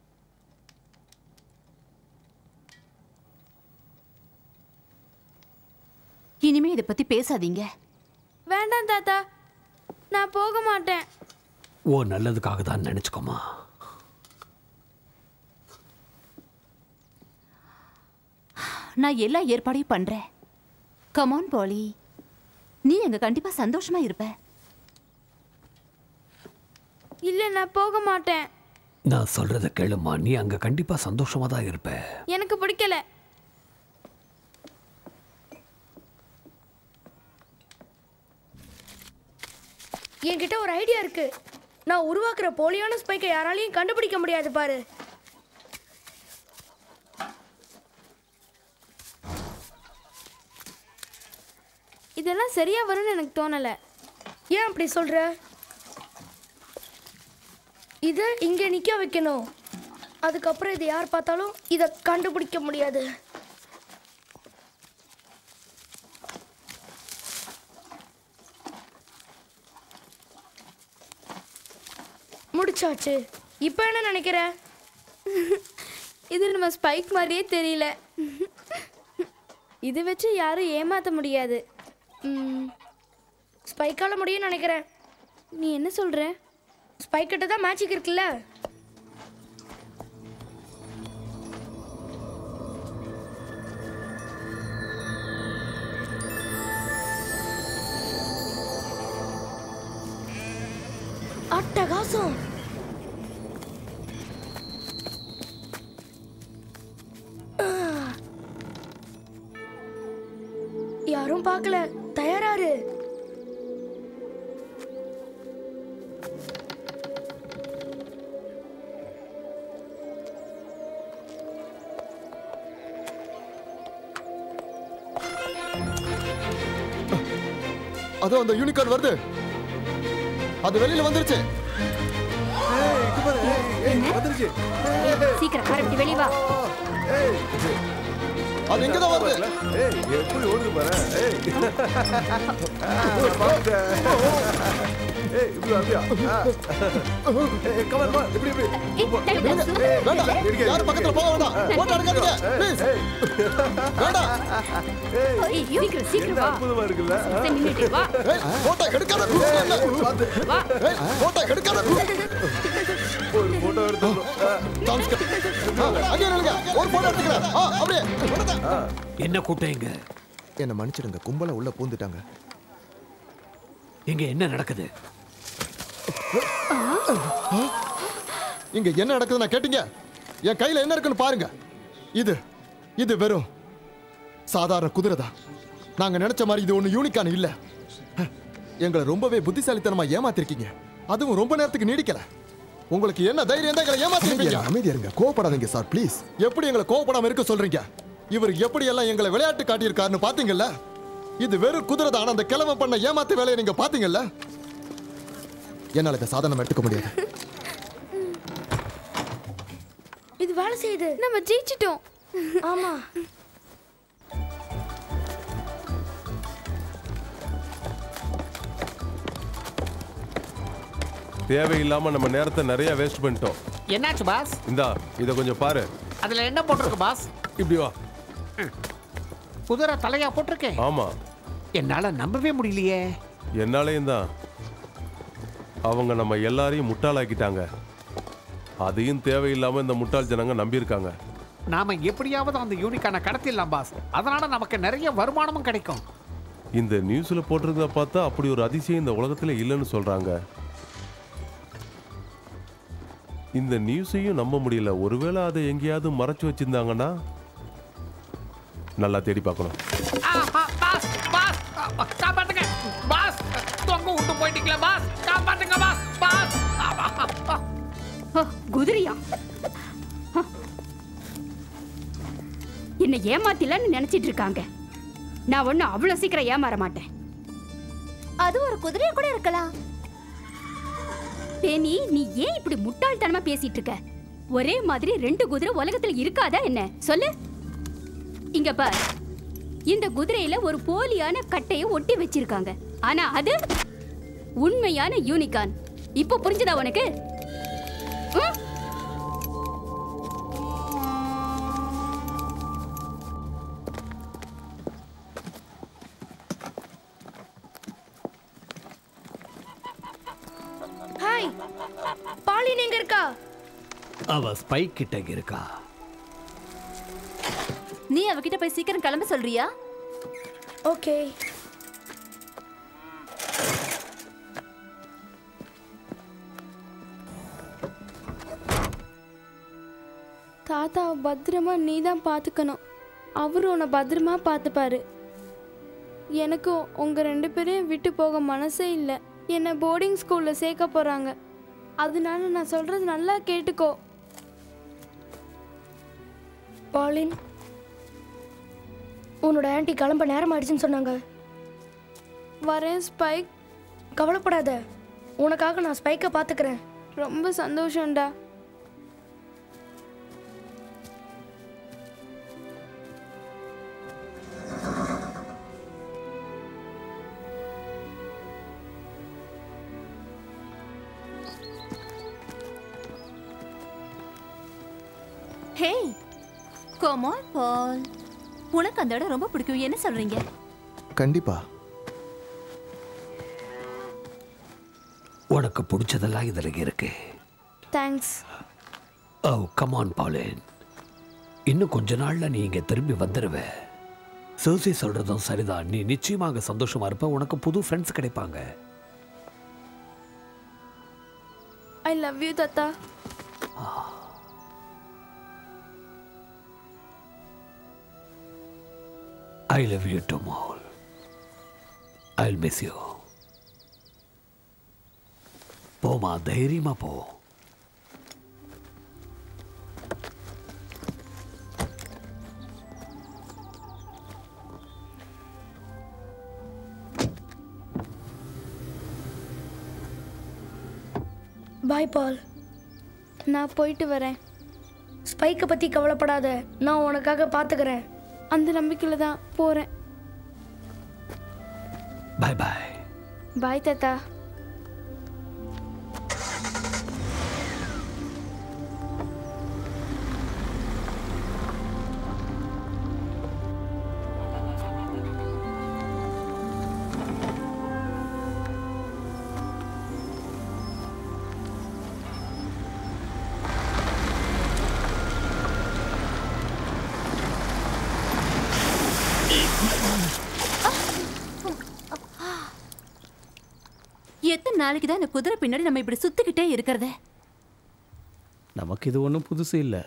இனிமே இதை பத்தி பேசாதீங்க வேண்டாம் தாத்தா நான் போக மாட்டேன் ஓ நல்லதுக்காக தான் நினைச்சுக்கோமா நான் எல்லா ஏற்பாடையும் பண்றேன் கமான் பாலி நீ அங்க கண்டிப்பா சந்தோஷமா இருப்ப இல்ல நான் போக மாட்டேன் நான் சொல்றத கேளுமா நீ அங்க கண்டிப்பா சந்தோஷமா தான் இருப்ப எனக்கு பிடிக்கல என்கிட்ட ஒரு ஐடியா இருக்கு நான் உருவாக்குற போலியான ஸ்பைக்கை யாராலையும் கண்டுபிடிக்க முடியாது பாரு இதெல்லாம் சரியா வரும்னு எனக்கு தோணல ஏன் அப்படி சொல்ற இதை இங்க நிக்க வைக்கணும் அதுக்கப்புறம் இதை யார் பார்த்தாலும் இதை கண்டுபிடிக்க முடியாது முடிச்சாச்சு இப்போ என்ன நினைக்கிற இது நம்ம ஸ்பைக் மாதிரியே தெரியல இது வச்சு யாரும் ஏமாத்த முடியாது ம், ஸ்பைக்கால முடியும்னு நினைக்கிறேன் நீ என்ன சொல்ற ஸ்பைக் கிட்ட தான் மேஜிக் இருக்குல்ல அட்டகாசம் ஆ. யாரும் பார்க்கல தயாராரு அதோ அந்த யூனிகார்ன் வருது அது வெளியில வந்துருச்சு ஏய், இங்க பாரு, ஏய், ஏய், வந்துருச்சு. சீக்கிரம் காரை விட்டு வெளியே வா ஏய், அது இங்க தான் வருது ஏய், எப்படி ஓடுது பாரு. ஏய். ஆ, பாத்துட்டேன். ஏய், இப்படி அப்படியா? ஆ. ஏய், come on, come on. இப்படி, இப்படி. ஏய், வேண்டாம் இடிக்காதீங்க. யாரும் பக்கத்துல போக வேண்டாம் போட்டு அடங்காதீங்க ப்ளீஸ் வேண்டாம் ஏய், சீக்கிரம் சீக்கிரம் என்ன வா அற்புதமா இருக்குல்ல ஆ? சரி, நின்னுட்டு வா ஏய் போட்டோ எடுக்காத வா ஏய் போட்டோ எடுக்காத ஒரு போட்டோ எடுத்துக்கணும் ஆ. தாம்ஸ்கர் அங்கே நில்லுங்க ஒரு போட்டோ எடுத்துக்கிறேன் ஆ அப்படியே என்ன கூட்டம் இங்க என்ன மன்னிச்சிடுங்க கும்பல உள்ள பூந்துட்டாங்க இங்க என்ன நடக்குது இங்க என்ன நடக்குதுன்னு கேட்டீங்க என் கையில என்ன இருக்குன்னு பாருங்க இது இது வெறும் சாதாரண குதிரை தான் நாங்க நினைச்ச மாதிரி இது ஒண்ணு யூனிக்கான இல்ல எங்களை ரொம்பவே புத்திசாலித்தனமா ஏமாத்திருக்கீங்க அதுவும் ரொம்ப நேரத்துக்கு நீடிக்கல உங்களுக்கு என்ன தைரியம் தான் எங்களை ஏமாத்திருக்கீங்க அமைதியா இருங்க கோவப்படாதீங்க சார் ப்ளீஸ் எப்படி எங்களை கோவப்படாம இருக்க சொல்றீங்க இவர் எப்படி எல்லாம் எங்களை விளையாட்டு காட்டியிருக்காருன்னு பாத்தீங்கல்ல இது வெறும் குதிரை தான் ஆனா அந்த கிழமை பண்ண ஏமாத்து வேலையை நீங்க பாத்தீங்கல்ல என்னால இதை சாதனம் எடுத்துக்க முடியாது இது வேலை செய்யுது நம்ம ஜெயிச்சிட்டோம் ஆமா தேவையில்லாம நம்ம நேரத்தை நிறைய வேஸ்ட் பண்ணிட்டோம் என்னாச்சு பாஸ் இந்தா இத கொஞ்சம் பாரு அதுல என்ன போட்டிருக்கு பாஸ் இப்படி வா குதிரை தலையா போட்டிருக்கேன் ஆமா என்னால நம்பவே முடியலையே என்னாலேயும் தான் அவங்க நம்ம எல்லாரையும் முட்டாளாக்கிட்டாங்க அதையும் தேவையில்லாம இந்த முட்டாள் ஜனங்க நம்பியிருக்காங்க நாம எப்படியாவது அந்த யூனிக்கான கடத்திடலாம் பாஸ் அதனால நமக்கு நிறைய வருமானமும் கிடைக்கும் இந்த நியூஸ்ல போட்டிருந்தத பார்த்தா அப்படி ஒரு அதிசயம் இந்த உலகத்துல இல்லைன்னு சொல்றாங்க இந்த நியூஸையும் நம்ப முடியல ஒருவேளை அதை எங்கேயாவது மறைச்சு வச்சிருந்தாங்கன்னா நல்லா தேடி பார்க்கணும் ஆஹா, பாஸ் பாஸ் அ, காப்பாத்துங்க பாஸ் தொங்க பக்கம் விட்டு போயிட்டீங்களா பாஸ் காப்பாத்துங்க பாஸ் பாஸ் ஆமா. ஓ, குதிரையா ஹ. என்னை ஏமாத்திலன்னு நினைச்சிட்டு இருக்காங்க நான் ஒன்றும் அவ்வளோ சீக்கிரம் ஏமாற மாட்டேன் அது ஒரு குதிரையா கூட இருக்கலாம் பேனி நீ ஏன் இப்படி முட்டாள்தனமா பேசிட்டு இருக்க ஒரே மாதிரி ரெண்டு குதிரை உலகத்துல இருக்காதா என்ன சொல்லு இங்க பார் இந்த குதிரையில ஒரு போலியான கட்டையை ஒட்டி வச்சிருக்காங்க ஆனா அது உண்மையான யூனிகான் இப்போ புரிஞ்சுதா உனக்கு ம்? ஹாய் பாலின் எங்க இருக்கா அவ ஸ்பைக் கிட்ட இருக்கா நீ அவகிட்ட போய் சீக்கிரம் கிளம்ப சொல்றியா ஓகே தாத்தாவை பத்திரமா நீ தான் பார்த்துக்கணும் அவரும் உன்னை பத்திரமா பார்த்துப்பாரு எனக்கும் உங்கள் ரெண்டு பேரையும் விட்டு போக மனசே இல்லை என்னை போர்டிங் ஸ்கூலில் சேர்க்க போகிறாங்க அதனால நான் சொல்கிறது நல்லா கேட்டுக்கோ பாலின் உன்னோட ஆன்ட்டி கிளம்ப நேரம் ஆயிடுச்சுன்னு சொன்னாங்க வரேன் ஸ்பைக் கவலைப்படாத உனக்காக நான் ஸ்பைக்கை பார்த்துக்கிறேன் ரொம்ப சந்தோஷம்டா ஹே கோமான் பால் உனக்கு அந்த இடம் ரொம்ப பிடிக்கும் என்ன சொல்றீங்க கண்டிப்பா உனக்கு பிடிச்சதெல்லாம் இதுல இருக்கு தேங்க்ஸ் ஓ கமான் பாலேன் இன்னும் கொஞ்ச நாள்ல நீ இங்க திரும்பி வந்துடுவ சர்சி சொல்றதும் சரிதான் நீ நிச்சயமாக சந்தோஷமா இருப்ப உனக்கு புது ஃப்ரெண்ட்ஸ் கிடைப்பாங்க ஐ லவ் யூ தாத்தா I love you too Mole I miss you போமா தைரியமா போ பாய் பால் நான் போயிட்டு வரேன் ஸ்பைக்கை பற்றி கவலைப்படாத நான் உனக்காக பார்த்துக்கிறேன் அந்த நம்பிக்கையில் தான் போகிறேன் பாய் பாய் பாய் தாத்தா எத்தனை நாளைக்கு தான் இந்த குதிரை பின்னாடி நம்ம இப்படி சுத்திக்கிட்டே இருக்கிறது நமக்கு இது ஒன்றும் புதுசு இல்லை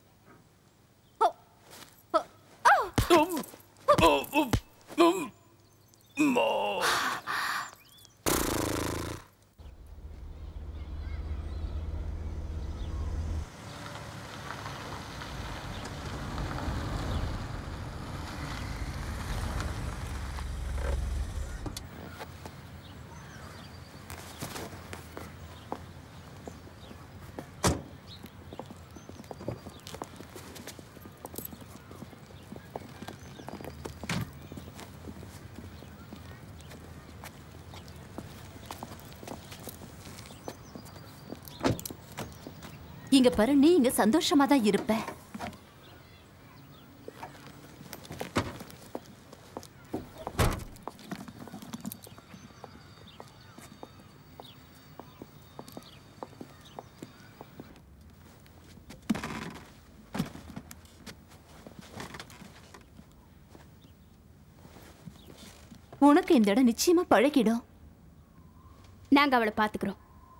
இங்க பாரு நீ இங்க சந்தோஷமா தான் இருப்ப உனக்கு இந்த இடம் நிச்சயமா பழகிடும் நாங்க அவளை பார்த்துக்கிறோம்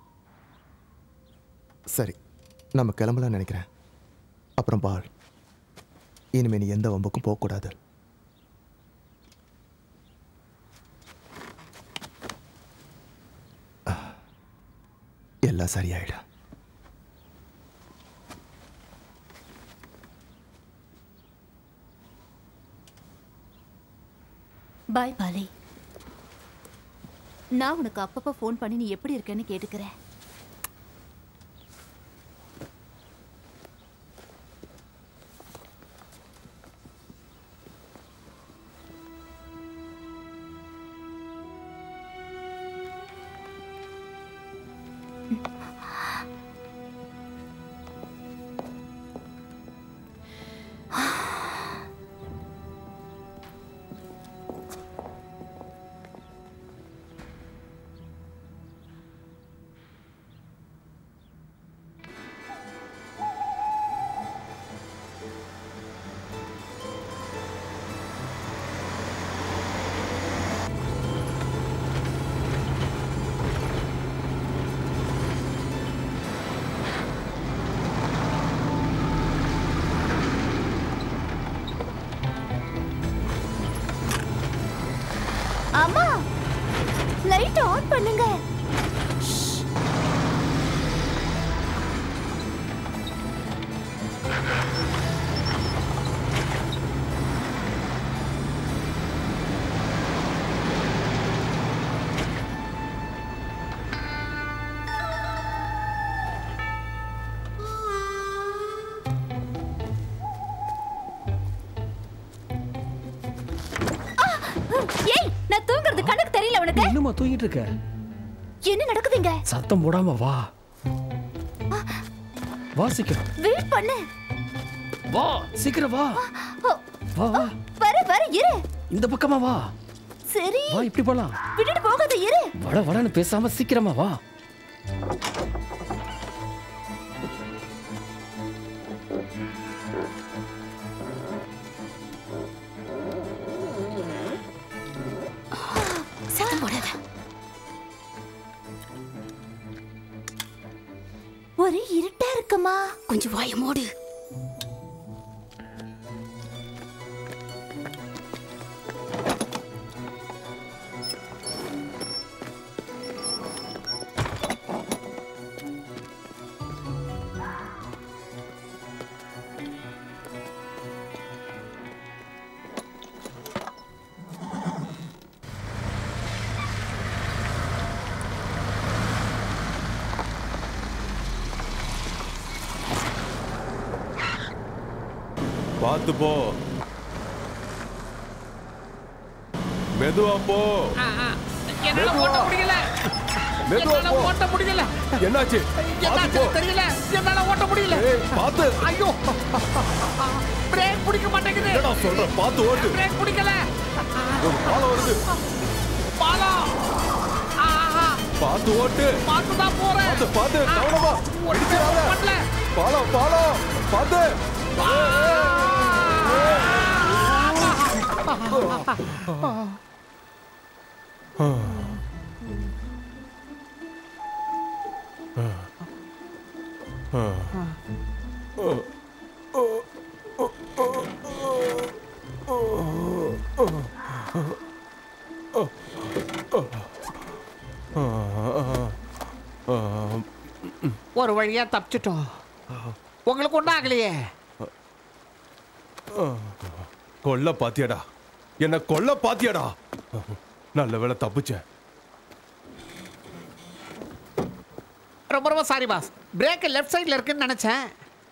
சரி நம்ம கிளம்பலாம்னு நினைக்கிறேன் அப்புறம் பால் இனிமே நீ எந்த வம்புக்கும் போகக்கூடாது எல்லாம் சரியாயிடும் பாய் பாலி நான் உனக்கு அப்பப்போ ஃபோன் பண்ணி நீ எப்படி இருக்கேன்னு கேட்டுக்கிறேன் அம்மா லைட் ஆன் பண்ணுங்க ஏய் நான் தூங்குறது கணக்கு தெரியல உனக்கு இன்னுமா தூங்கிட்டு இருக்க என்ன நடக்குதுங்க சத்தம் போடாம வா வா சீக்கிரம் வெயிட் பண்ணு வா சீக்கிரம் வா ஓ, வா வா வர வர இரு இந்த பக்கமா வா சரி வா இப்படி போலாம் விட்டுட்டு போகாத இரு வட வடன்னு பேசாம சீக்கிரமா வா சத்தம் போடாத ஒரு இருட்டா இருக்குமா கொஞ்சம் வாய மூடு பார்த்து போ மெதுவா போ என்னால ஓட்ட முடியல மெதுவா என்னால போ ஓட்ட முடியல என்னாச்சு பார்த்து என்னாச்சு போ தெரியல என்னால ஓட்ட முடியல ஏய் பார்த்து ஐயோ பிரேக் பிடிக்க மாட்டேங்குது என்னடா சொல்ற பார்த்து ஓட்டு பிரேக் பிடிக்கல ஒரு பாலம் வருது பாலம் ஆஹா, பார்த்து ஓட்டு பார்த்து தான் போறேன் பார்த்து பார்த்து கவனமா ஒண்ணுமே இடிச்சிடாத. பண்ணல பாலம் பாலம் பார்த்து ஒரு வழியா தப்பிச்சிட்டோம் உங்களுக்கு ஒன்றும் ஆகலையே கொல்ல பாத்தியாடா என்ன கொல்ல பாத்தியாடா நல்ல வேளை தப்பிச்சேன் ரொம்ப ரொம்ப சாரி பாஸ் பிரேக் லெஃப்ட் சைடில் இருக்குன்னு நினைச்சேன்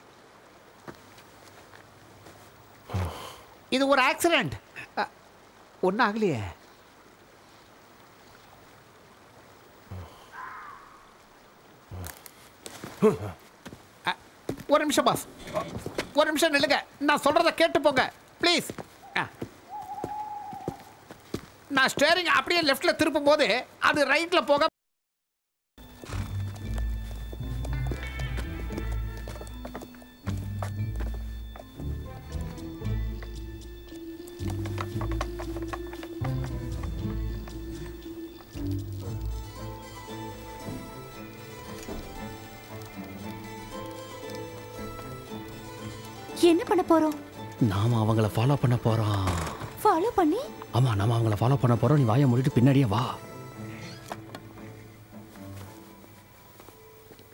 இது ஒரு ஆக்சிடென்ட் ஒன்றும் ஆகலையே அ, ஒரு நிமிஷம் பாஸ் ஒரு நிமிஷம் நில்லுங்க நான் சொல்றத கேட்டு போங்க ப்ளீஸ் நான் ஸ்டேரிங் அப்படியே லெஃப்ட்ல திருப்பும் போது அது ரைட்ல போக என்ன பண்ண போறோம் நாம அவங்கள ஃபாலோ பண்ண போறோம் ஃபாலோ பண்ணி ஆமா நாம அவங்கள ஃபாலோ பண்ண போறோம் நீ வாயை மூடிட்டு பின்னாடியே வா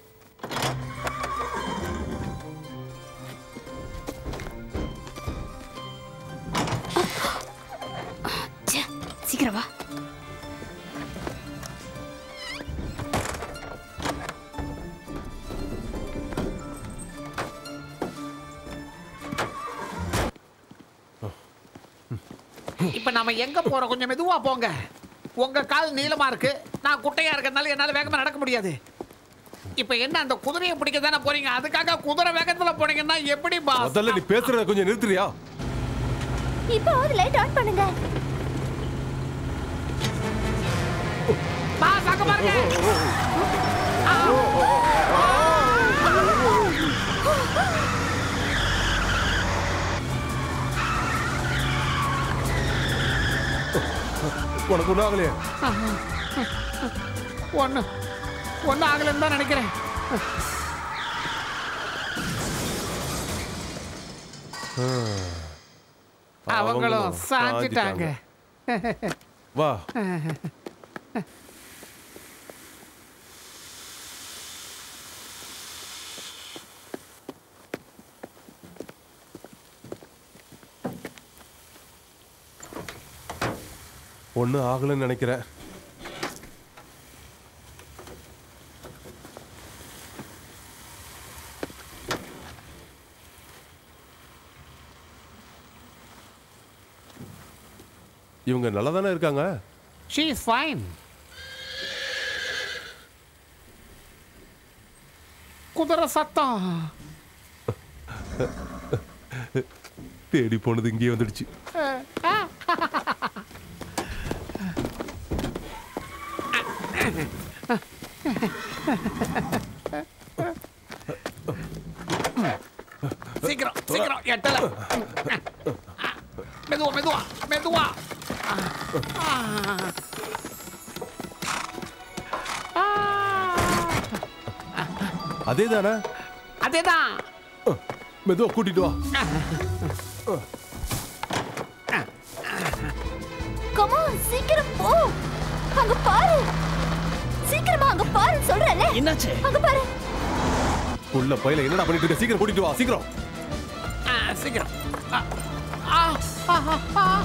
இப்ப நாம எங்க போறோம் கொஞ்சம் மெதுவா போங்க உங்க கால் நீளமா இருக்கு நான் குட்டையா இருக்கறனால என்னால வேகமா நடக்க முடியாது இப்ப என்ன அந்த குதிரையை பிடிக்க தானே போறீங்க அதுக்காக குதிரை வேகத்துல போனீங்கன்னா எப்படி பாஸ் முதல்ல நீ பேசுறத கொஞ்சம் நிறுத்துறியா இப்போ லைட் ஆன் பண்ணுங்க பாஸ் அங்க பாருங்க உனக்கு ஒன்றும் ஆகலையே ஒண்ணு ஒண்ணு ஆகலன்னு தான் நினைக்கிறேன் அவங்களும் சாஞ்சிட்டாங்க வா ஒன்றும் ஆகலைன்னு நினைக்கிறேன் இவங்க நல்லா தானே இருக்காங்க ஷீ இஸ் ஃபைன் குதிரை சத்தம் தேடி போனது இங்கேயே வந்துடுச்சு சீக்கிரம் சீக்கிரம் எட்டல மெதுவா மெதுவா மெதுவா அதே தானே அதேதான் மெதுவா கூட்டிட்டு வா கமான் சீக்கிரம் போ அங்க பாரு சீக்கிரமா அங்க பாரு சொல்றேன்ல என்னாச்சு அங்க பாரு உள்ள பையில என்னடா பண்ணிட்டு இருக்க சீக்கிரம் கூட்டிட்டு வா சீக்கிரம் ஆ, சீக்கிரம் ஆ, ஆ, ஆ, ஆ, ஆ.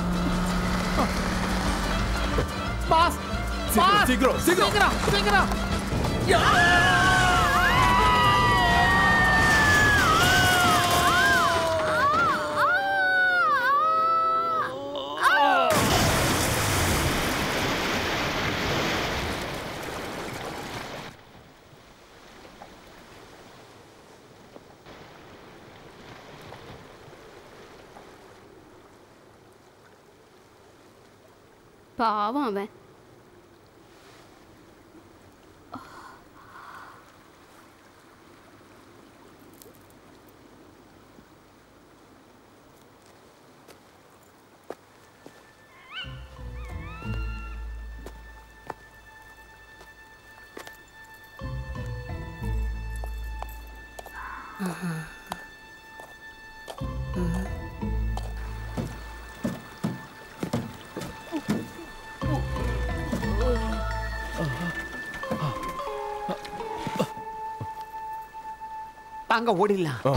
பாஸ் சீக்கிரம், பாஸ், சீக்கிரம், சீக்கிரம். சீக்கிரம் சீக்கிரம் பாவம் அவன் அங்க ஓடிடலாம் ஆ.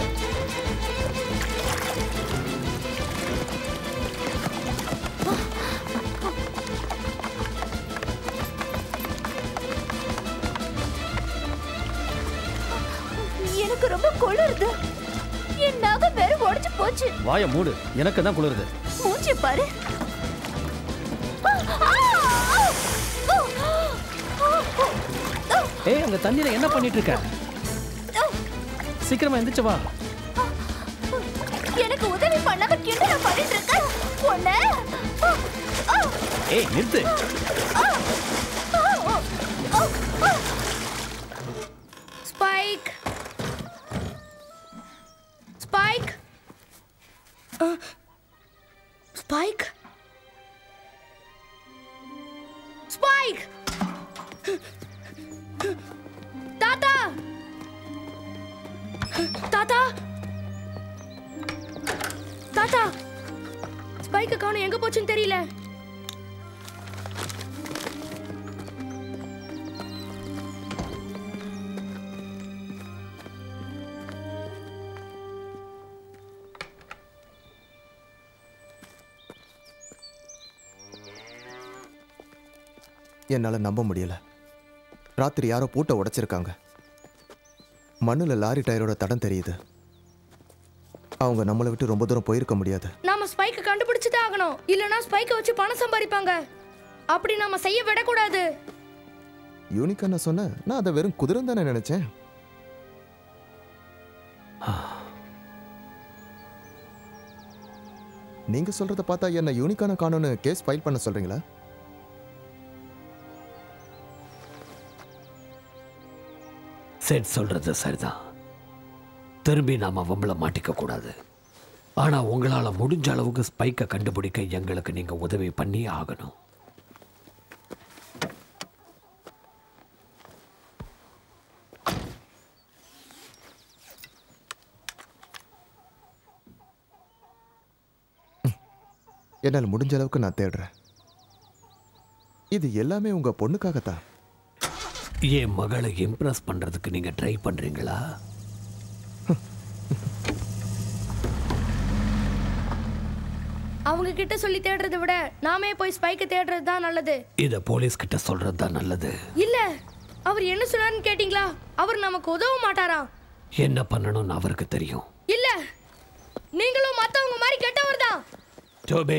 எனக்கு ரொம்ப குளிருது என் நகம் வேற உடைஞ்சு போச்சு வாய மூடு எனக்கு தான் குளிருது மூஞ்சி பாரு ஆ, ஆ, ஆ, ஆ, ஆ, ஆ, ஏய் அங்க தண்ணியில என்ன பண்ணிட்டு இருக்க சீக்கிரமா எந்திரிச்சு வா எனக்கு உதவி பண்ணாம கிண்டல பண்ணிட்டு இருக்க உன்ன ஆ, ஆ, ஏய் நிறுத்து ஆ, ஆ, ஆ, ஆ. ஸ்பைக் ஸ்பைக் ஸ்பைக் ஸ்பைக் தாத்தா தாத்தா தாத்தா ஸ்பைக்கு காணும் எங்க போச்சுன்னு தெரியல என்னால் நம்ப முடியல ராத்திரி யாரோ பூட்டை உடைச்சிருக்காங்க மண்ணில் லாரி டயரோட தடம் தெரியுது அவங்க நம்மளை விட்டு ரொம்ப தூரம் போயிருக்க முடியாது நாம ஸ்பைக்கை கண்டுபிடிச்சு தான் ஆகணும் இல்லனா ஸ்பைக்கை வச்சு பணம் சம்பாதிப்பாங்க அப்படி நாம செய்ய விடக்கூடாது யூனிக்கா நான் சொன்னேன் நான் அதை வெறும் குதிரை தானே நினைச்சேன் நீங்க சொல்றத பார்த்தா என்ன யூனிக்கான காணும்னு கேஸ் ஃபைல் பண்ண சொல்றீங்களா செட் சொல்றது சரிதான் திரும்பி நாம வம்பள மாட்டிக்க கூடாது ஆனா உங்களால முடிஞ்ச அளவுக்கு ஸ்பைக்கை கண்டுபிடிக்க எங்களுக்கு நீங்க உதவி பண்ணி ஆகணும் என்னால் முடிஞ்ச அளவுக்கு நான் தேடுறேன் இது எல்லாமே உங்க பொண்ணுக்காகத்தான் என் மகளை இம்ப்ரெஸ் பண்றதுக்கு நீங்க ட்ரை பண்றீங்களா அவங்க கிட்ட சொல்லி தேடுறதை விட நாமே போய் ஸ்பைக்கை தேடுறது தான் நல்லது இத போலீஸ் கிட்ட சொல்றது தான் நல்லது இல்ல அவர் என்ன சொன்னாருன்னு கேட்டிங்களா அவர் நமக்கு உதவ மாட்டாராம் என்ன பண்ணணும்னு அவருக்கு தெரியும் இல்ல நீங்களும் மத்தவங்க மாதிரி கெட்டவர் தான் டோபி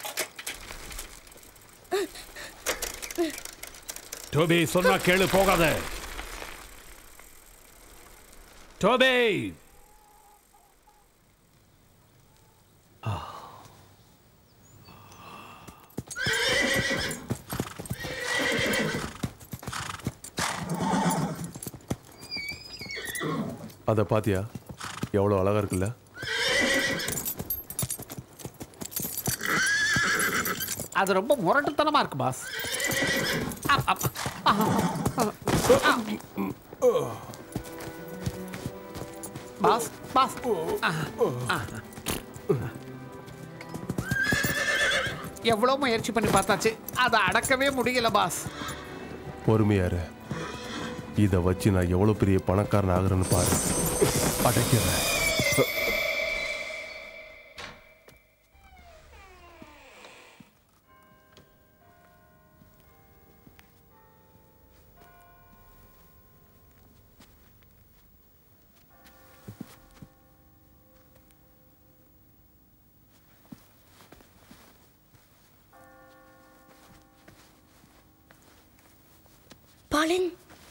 டோபி சொன்னா கேளு போகாத டோபி அதை பாத்தியா எவ்வளோ அழகா இருக்குல்ல அது ரொம்ப முரட்டுத்தனமா இருக்கு பாஸ் அப், அப், ஆ, ஆ. பாஸ் பாஸ் ஆ, ஆ. எவ்வளோ முயற்சி பண்ணி பார்த்தாச்சு அதை அடக்கவே முடியல பாஸ் பொறுமையா இரு இதை வச்சு நான் எவ்வளோ பெரிய பணக்காரன் ஆகுறேன்னு பாரு அடைக்கிறேன் பாலின்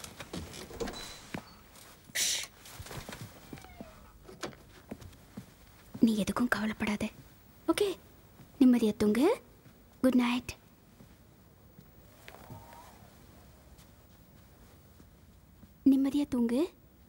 நீ எதுக்கும் கவலைப்படாத ஓகே நிம்மதியா தூங்கு குட் நைட் நிம்மதியா தூங்கு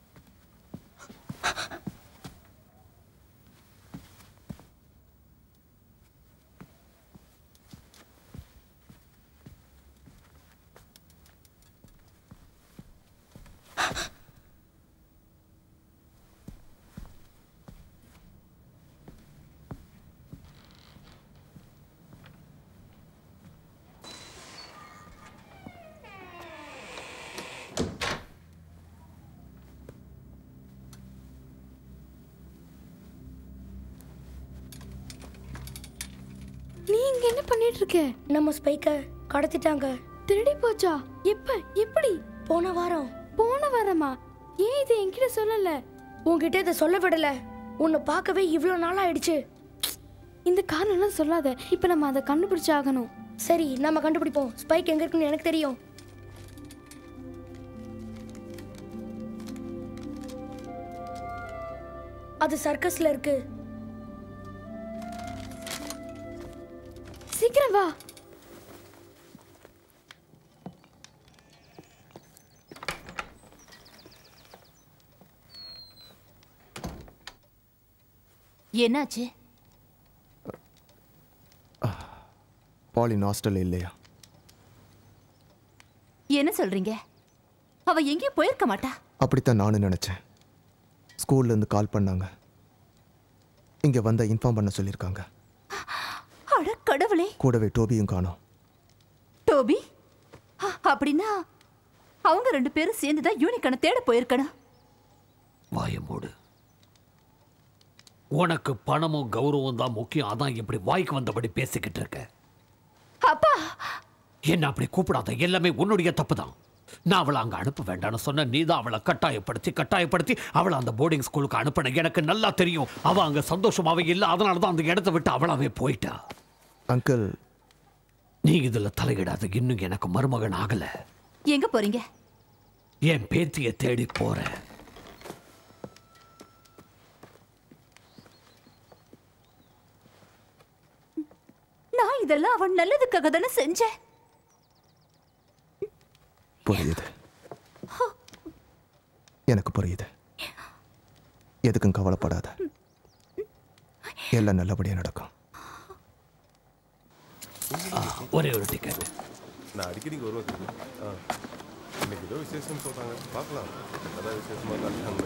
நீ இங்க என்ன பண்ணிட்டு இருக்க நம்ம ஸ்பைக்கை கடத்திட்டாங்க திருடி போச்சா எப்ப எப்படி போன வாரம் போன வாரமா ஏன் இது என்கிட்ட சொல்லல உன்கிட்ட இதை சொல்ல விடல உன்னை பார்க்கவே இவ்வளோ நாள் ஆயிடுச்சு இந்த காரணம்லாம் சொல்லாத இப்ப நம்ம அதை கண்டுபிடிச்சாகணும் சரி நம்ம கண்டுபிடிப்போம் ஸ்பைக் எங்க இருக்குன்னு எனக்கு தெரியும் அது சர்க்கஸ்ல இருக்கு சீக்கிரம் வா என்னாச்சு பாலின் ஹாஸ்டல் இல்லையா என்ன சொல்றீங்க அவ எங்கேயும் போயிருக்க மாட்டா அப்படித்தான் நானும் நினைச்சேன் ஸ்கூல்ல இருந்து கால் பண்ணாங்க இங்க வந்த இன்ஃபார்ம் பண்ண சொல்லியிருக்காங்க அட கடவுளே கூடவே டோபியும் காணோம் டோபி அ, அப்படின்னா அவங்க ரெண்டு பேரும் சேர்ந்து தான் யூனிக்கனை தேட போயிருக்கணும் வாய மூடு உனக்கு பணமும் கௌரவம் தான் முக்கியம் அதான் இப்படி வாய்க்கு வந்தபடி பேசிக்கிட்டு இருக்க அப்பா என்ன அப்படி கூப்பிடாத எல்லாமே உன்னுடைய தப்பு தான் நான் அவளை அங்க அனுப்ப வேண்டாம்னு சொன்ன நீ தான் அவளை கட்டாயப்படுத்தி கட்டாயப்படுத்தி அவளை அந்த போர்டிங் ஸ்கூலுக்கு அனுப்பின எனக்கு நல்லா தெரியும் அவ அங்க சந்தோஷமாவே இல்லை அதனால தான் அந்த இடத்த விட்டு அவளாவே போயிட்டா அங்கிள் நீ இதுல தலையிடாத இன்னும் எனக்கு மருமகன் ஆகல எங்க போறீங்க என் பேத்திய தேடி போறேன் நான் இதெல்லாம் அவன் நல்லதுக்காக தானே செஞ்சேன் புரியுது எனக்கு புரியுது எதுக்கும் கவலைப்படாத எல்லாம் நல்லபடியா நடக்கும் ஆ, ஒரே ஒரு டிக்கெட் நான் அடிக்கடி இங்க வருவேன் தெரியுமா? ஆ இன்னைக்கு ஏதோ விசேஷம் சொல்றாங்க பார்க்கலாம் அதான் விசேஷமா காட்டுறாங்க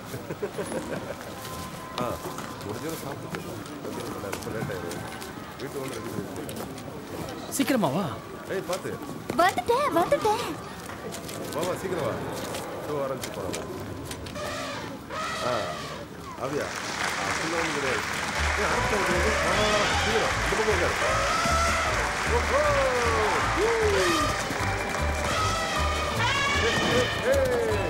ஆ முடிஞ்சதை சாப்பிட்டு இப்போ லேட் ஆயிடும் வீட்டு வந்து ரெடி பண்ணி சீக்கிரமா வா ஏய் பார்த்து வந்துட்டேன் வந்துட்டேன் வா வா சீக்கிரம் வா ஷோ ஆரம்பிச்சு போகலாம் ஆ அப்படியா அப்படிலாம் ஒன்றும் கிடையாது ஏன் ஆரம்பிச்சா கிடையாது ஆ சீக்கிரம் இந்த பக்கம் உட்காரு. ஓஹோ! ஊ! ஏய், ஏய், ஏய்.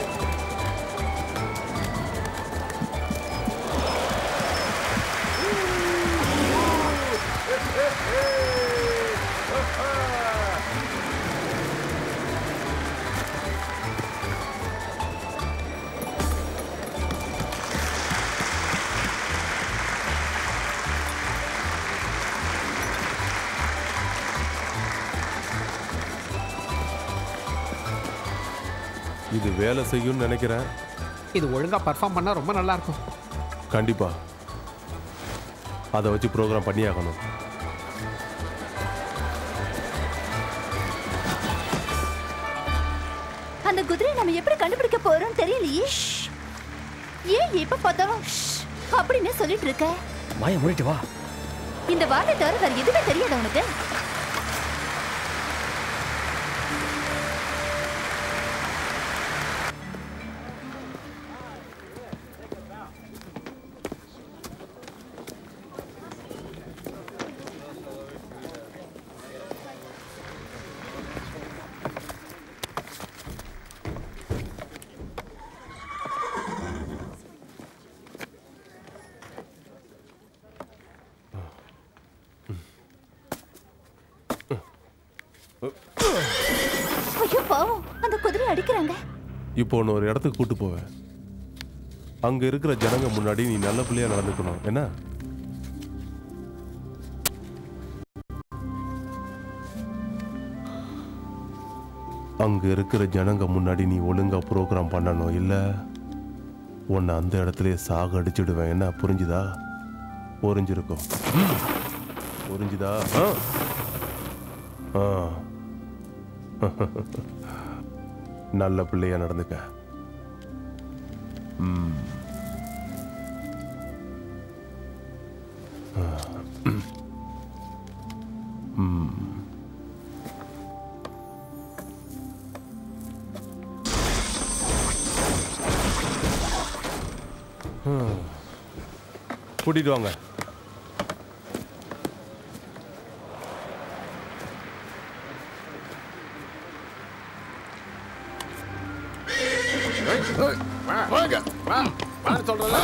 இது வேலை செய்யும்னு நினைக்கிறேன் இது ஒழுங்கா பர்ஃபார்ம் பண்ணா ரொம்ப நல்லா இருக்கும் கண்டிப்பா அதை வச்சு ப்ரோக்ராம் பண்ணியாகணும் அந்த குதிரையை நம்ம எப்படி கண்டுபிடிக்க போறோம் தெரியலையே ஏன் எப்ப பார்த்தாலும் ஷ் அப்படின்னு சொல்லிட்டு இருக்க வாயை மூடிட்டு வா இந்த வார்த்தை தவிர வேற எதுவுமே தெரியாது உனக்கு ஐயோ பாவம் அந்த குதிரை அடிக்கிறாங்க இப்போ உன்னை ஒரு இடத்துக்கு கூட்டு போவேன் அங்க இருக்கிற ஜனங்க முன்னாடி நீ நல்ல பிள்ளையா நடந்துக்கணும் என்ன அங்க இருக்கிற ஜனங்க முன்னாடி நீ ஒழுங்கா ப்ரோக்ராம் பண்ணணும் இல்ல உன்னை அந்த இடத்துலயே சாக அடிச்சிடுவேன் என்ன புரிஞ்சுதா புரிஞ்சிருக்கும் புரிஞ்சுதா ஆ ஆ நல்ல பிள்ளையா நடந்துக்க ம். ஆ. ம். ம். கூட்டிட்டு வாங்க வாங்க வா வான்னு சொல்றல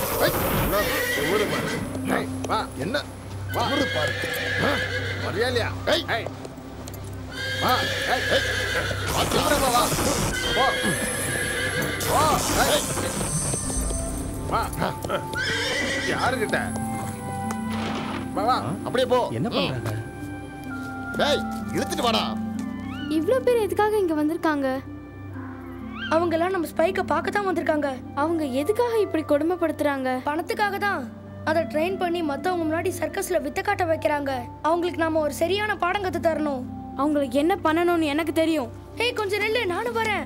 வா என்ன ஊரு பாரு வரியா இல்லையா ஏய். ஏய். வா ஏய், ஏய். வா, சீக்கிரமா வா போ போ ஏய். வா யாருக்கிட்ட வா வா அப்படியே போ என்ன பண்றாங்க டேய் இழுத்துட்டு வாடா இவ்வளோ பேர் எதுக்காக இங்கே வந்திருக்காங்க அவங்கெல்லாம் நம்ம ஸ்பைக்கை பார்க்க தான் வந்திருக்காங்க அவங்க எதுக்காக இப்படி கொடுமைப்படுத்துறாங்க பணத்துக்காக தான் அதை ட்ரெயின் பண்ணி மற்றவங்க முன்னாடி சர்க்கஸில் வித்த காட்ட வைக்கிறாங்க அவங்களுக்கு நாம ஒரு சரியான பாடம் கற்று தரணும் அவங்களுக்கு என்ன பண்ணணும்னு எனக்கு தெரியும் ஏய் கொஞ்சம் நெல்லு நானும் வரேன்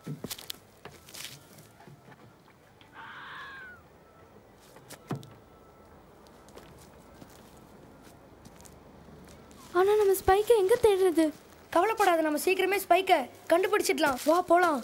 ஆனா நம்ம ஸ்பைக்கை எங்க தேடுறது கவலைப்படாத நம்ம சீக்கிரமே ஸ்பைக்கை கண்டுபிடிச்சிடலாம் வா போலாம்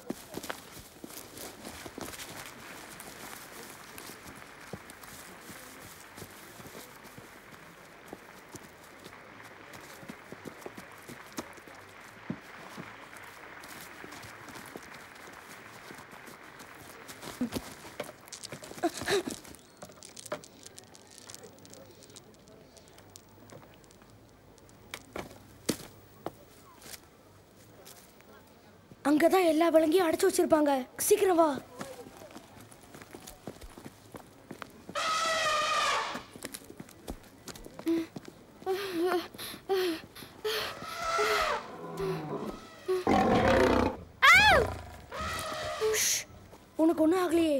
அங்கதான் எல்லா விலங்கையும் அடைச்சு வச்சிருப்பாங்க சீக்கிரம் வா ஷ், உனக்கு ஒன்றும் ஆகலையே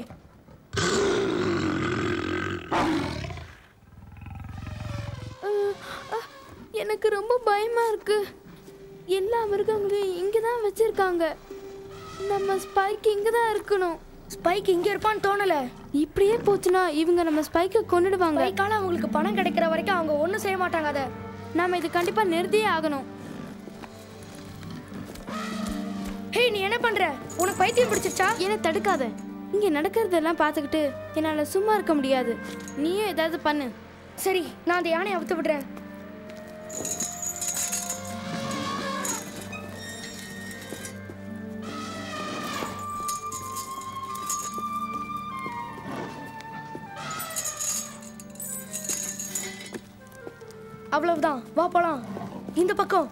அஹ், அஹ், எனக்கு ரொம்ப பயமா இருக்கு எல்லா மிருகங்களையும் இங்க தான் வச்சிருக்காங்க நம்ம ஸ்பைக் இங்க தான் இருக்கணும் ஸ்பைக் இங்க இருப்பான்னு தோணல இப்படியே போச்சுன்னா இவங்க நம்ம ஸ்பைக்கை கொன்னுடுவாங்க ஸ்பைக்கால அவங்களுக்கு பணம் கிடைக்கிற வரைக்கும் அவங்க ஒன்றும் செய்ய மாட்டாங்க அதை நாம இது கண்டிப்பா நிறுத்தியே ஆகணும் ஹே நீ என்ன பண்ற உனக்கு பைத்தியம் பிடிச்சிருச்சா என்ன தடுக்காத இங்க நடக்கிறதெல்லாம் பார்த்துக்கிட்டு என்னால சும்மா இருக்க முடியாது நீயும் ஏதாவது பண்ணு சரி நான் அந்த யானையை அவுத்து விடுறேன் அவ்வளவுதான் வா போலாம் இந்த பக்கம்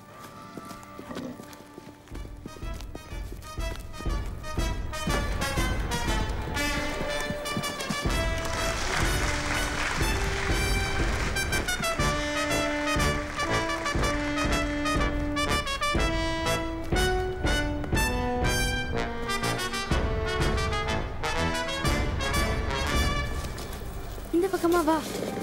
இந்த பக்கமா வா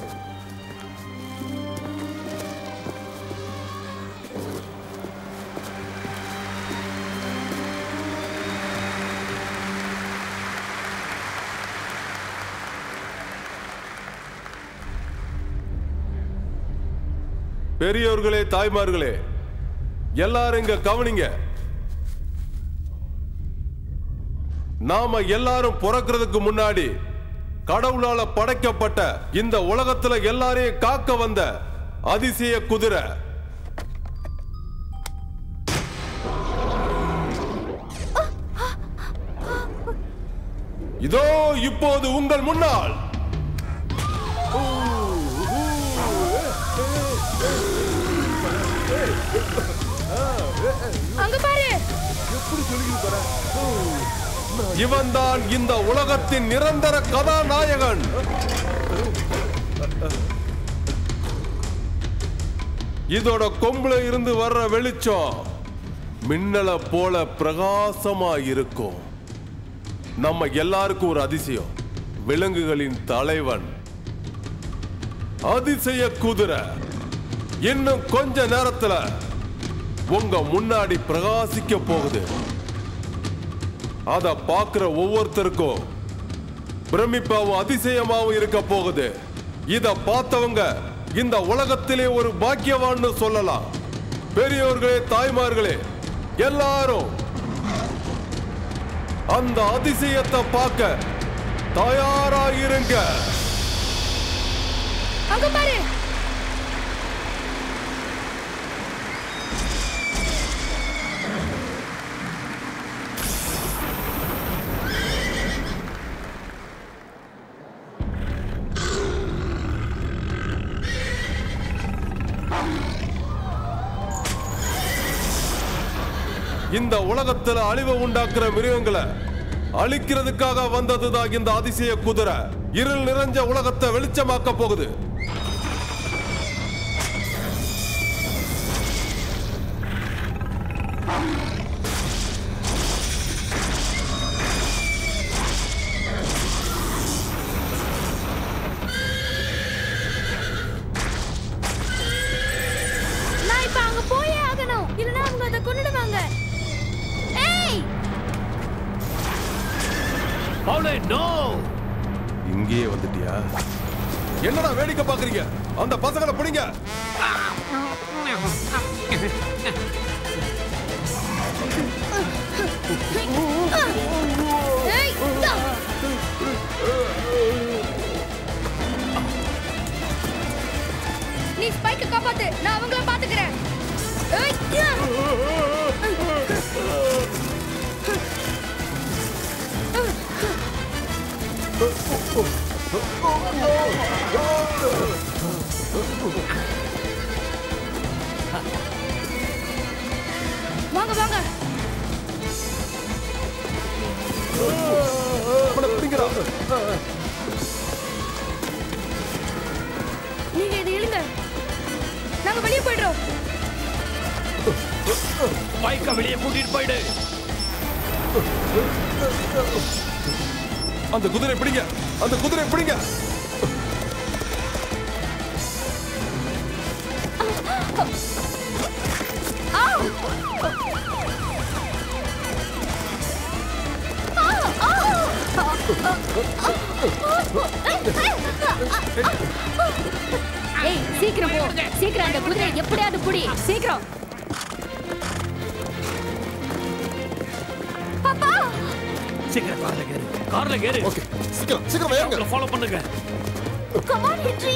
பெரியோர்களே தாய்மார்களே எல்லாரும் இங்க கவனிங்க நாம எல்லாரும் பிறக்கிறதுக்கு முன்னாடி கடவுளால படைக்கப்பட்ட இந்த உலகத்துல எல்லாரையும் காக்க வந்த அதிசய குதிரை இதோ இப்போது உங்கள் முன்னால் அங்க பாரு இவன்தான் இந்த உலகத்தின் நிரந்தர கதாநாயகன் இதோட கொம்புல இருந்து வர்ற வெளிச்சம் மின்னலை போல பிரகாசமா இருக்கும் நம்ம எல்லாருக்கும் ஒரு அதிசயம் விலங்குகளின் தலைவன் அதிசய குதிரை இன்னும் கொஞ்ச நேரத்துல உங்க முன்னாடி பிரகாசிக்க போகுது அத பார்க்கிற ஒவ்வொருத்தருக்கும் பிரமிப்பாவும் அதிசயமாவும் இருக்க போகுது இத பார்த்தவங்க இந்த உலகத்திலே ஒரு பாக்கியவான்னு சொல்லலாம் பெரியோர்களே தாய்மார்களே எல்லாரும் அந்த அதிசயத்தை பார்க்க தயாராயிருங்க அங்க பாரு இந்த உலகத்துல அழிவை உண்டாக்குற மிருகங்களை அழிக்கிறதுக்காக வந்ததுதான் இந்த அதிசய குதிரை இருள் நிறைஞ்ச உலகத்தை வெளிச்சமாக்க போகுது நான் இப்ப அங்க போயே ஆகணும் இல்லனா அவங்க அதை கொன்னுடுவாங்க ஏய் அவளே நோ இங்கேயே வந்துட்டியா என்னடா வேடிக்கை பாக்குறீங்க அந்த பசங்களை பிடிங்க ஏய் இந்தா. நீ ஸ்பைக்க காப்பாத்து நான் அவங்கள பாத்துக்கிறேன் ஏய், யா. வாங்க வாங்க அவனை பிடிங்கடா நீங்க இதை இழுங்க நாங்க வெளியே போயிடுறோம் பைக்க வெளியே கூட்டிட்டு போயிடு அந்த குதிரை பிடிங்க அந்த குதிரை பிடிங்க ஏய் சீக்கிரம் போ சீக்கிரம் அந்த குதிரை எப்படியாவது புடி சீக்கிரம் சீக்கிரம் கார்ல ஏறு கார்ல ஏறு ஓகே சீக்கிரம் சீக்கிரம் ஏறுங்க ஃபாலோ பண்ணுங்க Come on, Henry.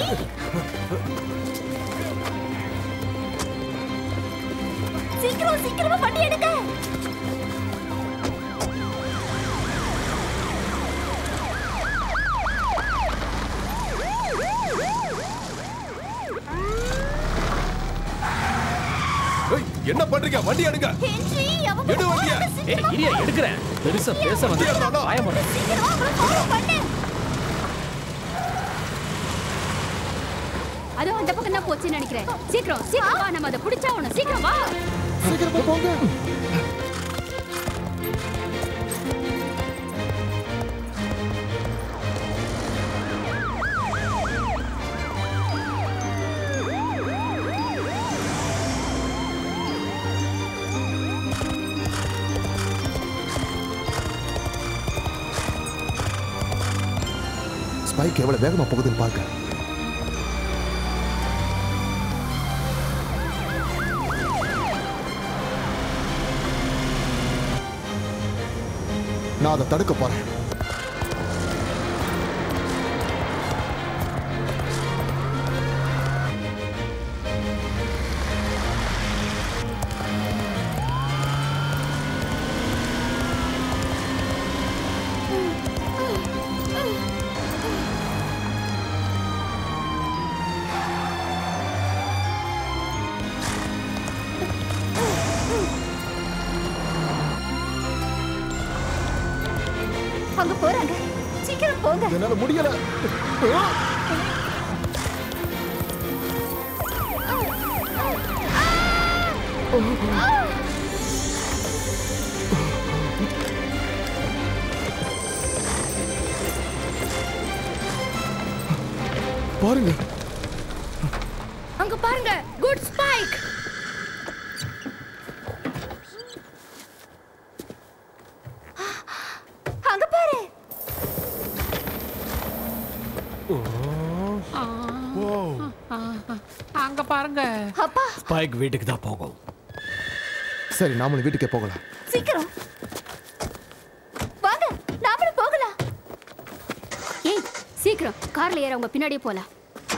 சீக்கிரம் சீக்கிரமா வண்டி எடுங்க ஏய், என்ன பண்றீங்க வண்டி எடுங்க ஹென்றி அவங்க எடு வண்டிய. போறாங்க, ஏய் இரியா எடுக்கிறேன் பெருசா பேச வந்து எடுடா. பயமுறை சீக்கிரமா அவங்கள follow பண்ணு அதோ அந்த பக்கம் தான் போச்சுன்னு நினைக்கிறேன் சீக்கிரம் சீக்கிரம் வா நம்ம அதை பிடிச்சா உன சீக்கிரம் வா சீக்கிரமா போங்க ஸ்பைக் எவ்வளவு வேகமா போகுதுன்னு பாருங்க நான் அதை தடுக்க போறேன் அங்க போறாங்க சீக்கிரம் போங்க என்னால முடியல பாருங்க அங்க பாருங்க குட் ஸ்பைக் அங்க பாரு அங்க பாருங்க அப்பா ஸ்பைக் வீட்டுக்கு தான் போகும் சரி நாமளும் வீட்டுக்கே போகலாம் சீக்கிரம் வாங்க நாமளும் போகலாம் ஏய் சீக்கிரம் கார்ல ஏற அவங்க பின்னாடியே போலாம்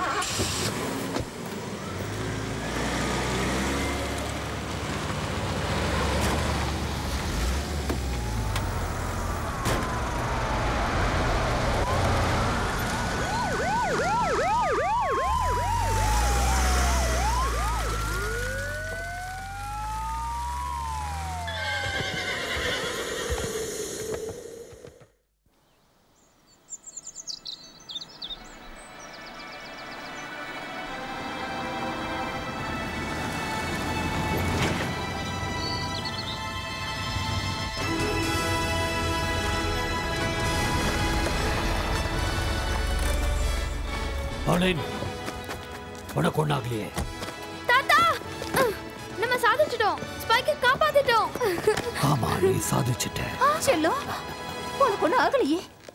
ஆலின் உனக்கு ஒன்றாகலையே தாத்தா அஹ், நம்ம சாதிச்சிட்டோம் ஸ்பைக்கை காப்பாத்திட்டோம் ஆமா நீ சாதிச்சிட்ட செல்லம் உனக்கு ஒன்றும் ஆகலையே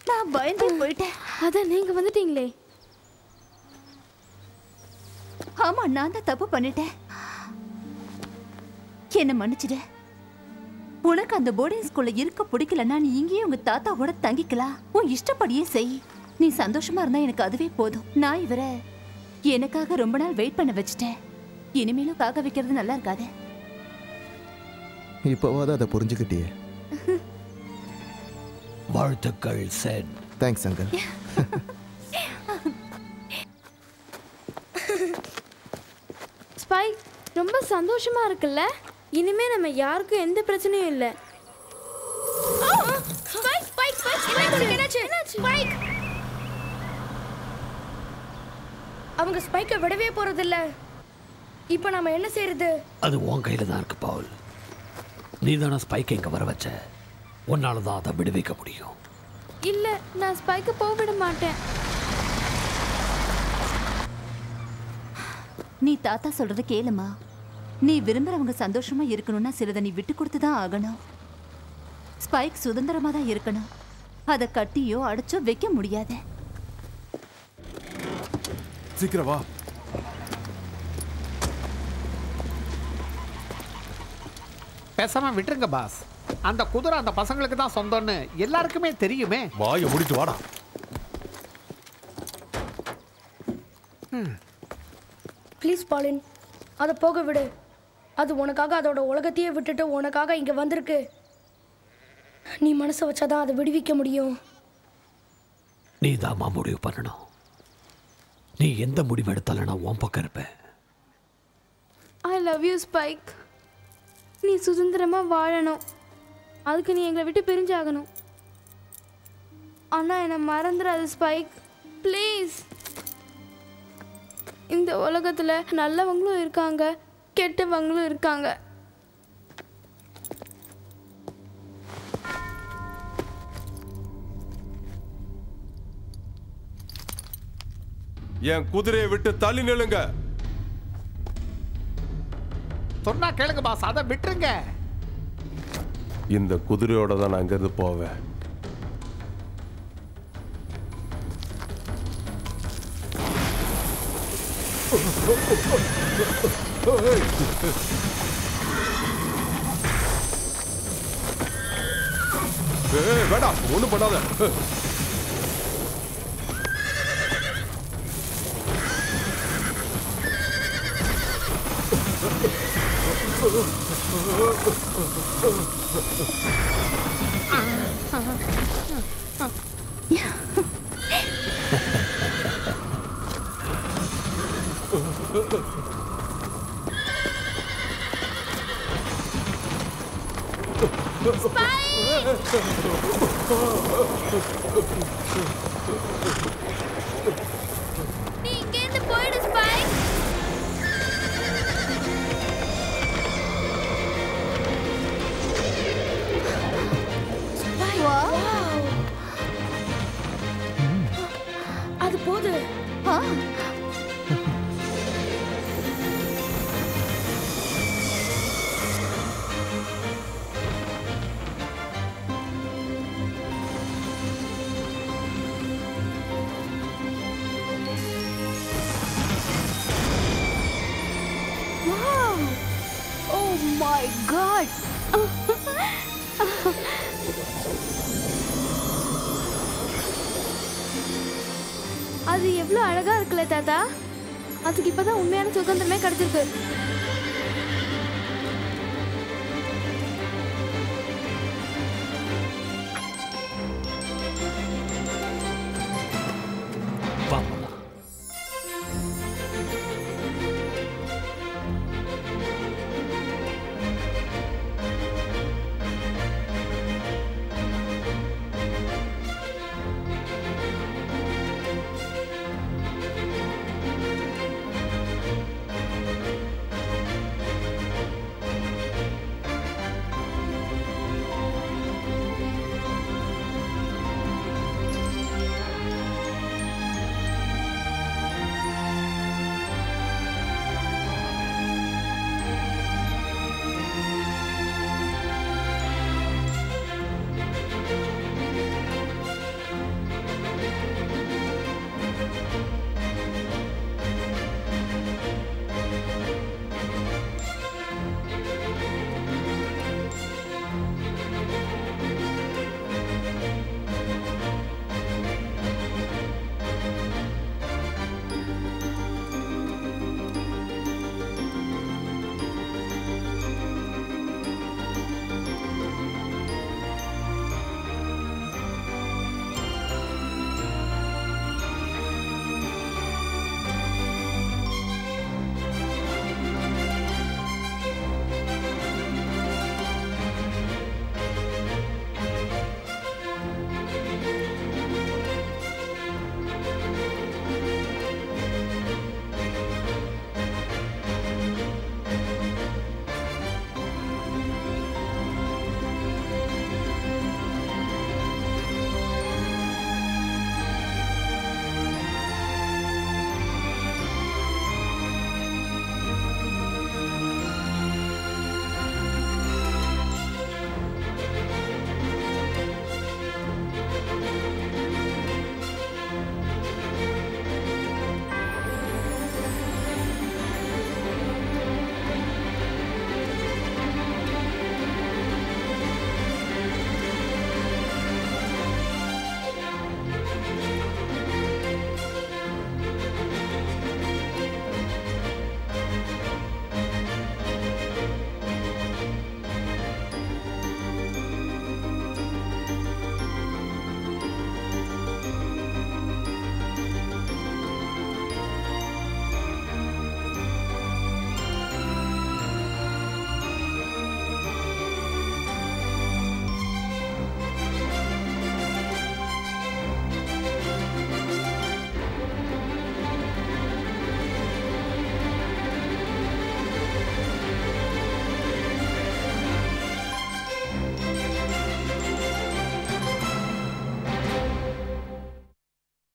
நான் பயந்தே போயிட்டேன் அதான் நீங்க வந்துட்டீங்களே ஆமா நான் தான் தப்பு பண்ணிட்டேன் என்ன மன்னிச்சிடு உனக்கு அந்த போர்டிங் ஸ்கூல்ல இருக்க பிடிக்கலன்னா நீ இங்கேயே உங்க தாத்தாவோட தங்கிக்கலாம் உன் இஷ்டப்படியே செய் நீ சந்தோஷமா இருந்தா எனக்கு அதுவே போதும் நான் இவரை எனக்காக ரொம்ப நாள் வெயிட் பண்ண வச்சுட்டேன் இனிமேலும் காக்க வைக்கிறது நல்லா இருக்காது இப்போவாது அதை புரிஞ்சுக்கிட்டியே வாழ்த்துக்கள் சென் தேங்க்ஸ் அங்கிள் ஸ்பைக் ரொம்ப சந்தோஷமா இருக்குல்ல இனிமே நம்ம யாருக்கும் எந்த பிரச்சனையும் இல்லை ஸ்பைக் ஸ்பைக் ஸ்பைக் என்னாச்சு என்னாச்சு என்னாச்சு ஸ்பைக் அவங்க ஸ்பைக்கை விடவே போறதில்ல இப்போ நாம என்ன செய்யறது அது உன் கையில தான் இருக்கு பவுல் நீ தானே ஸ்பைக்கை இங்க வர வச்ச உன்னால தான் அதை விடுவிக்க முடியும் இல்ல நான் ஸ்பைக்கை போக விட மாட்டேன் நீ தாத்தா சொல்றது கேளுமா நீ விரும்புறவங்க சந்தோஷமா இருக்கணும்னா சிலதை நீ விட்டு கொடுத்து தான் ஆகணும் ஸ்பைக் சுதந்திரமா தான் இருக்கணும் அதை கட்டியோ அடைச்சோ வைக்க முடியாது சீக்கிரம் வா பேசாம விட்டுருங்க பாஸ் அந்த குதிரை அந்த பசங்களுக்கு தான் சொந்தம்னு எல்லாருக்குமே தெரியுமே வாயை முடிட்டு வாடா ப்ளீஸ் பாலின் அதை போக விடு அது உனக்காக அதோட உலகத்தையே விட்டுட்டு உனக்காக இங்கே வந்திருக்கு நீ மனசை வச்சாதான் அதை விடுவிக்க முடியும் நீ தாம்மா முடிவு பண்ணணும் நீ எந்த முடிவு எடுத்தாலும் நான் உன் பக்கம் இருப்பேன் ஐ லவ் யூ ஸ்பைக் நீ சுதந்திரமா வாழணும் அதுக்கு நீ எங்களை விட்டு பிரிஞ்சாகணும் ஆனா என்னை மறந்துடாது ஸ்பைக் ப்ளீஸ் இந்த உலகத்துல நல்லவங்களும் இருக்காங்க கெட்டவங்களும் இருக்காங்க என் குதிரையை விட்டு தள்ளி நில்லுங்க சொன்னா கேளுங்க பாஸ் அதை விட்டுருங்க இந்த குதிரையோட தான் நான் இங்கிருந்து போவேன் ஏய், வேண்டாம் ஒண்ணும் பண்ணாத நீ இங்கேருந்து போயிடு ஸ்பைக் அது போது ஆ ஓ மை காட் அது எவ்வளோ அழகா இருக்குல்ல தாத்தா அதுக்கு இப்பதான் உண்மையான சுதந்திரமே கிடைச்சிருக்கு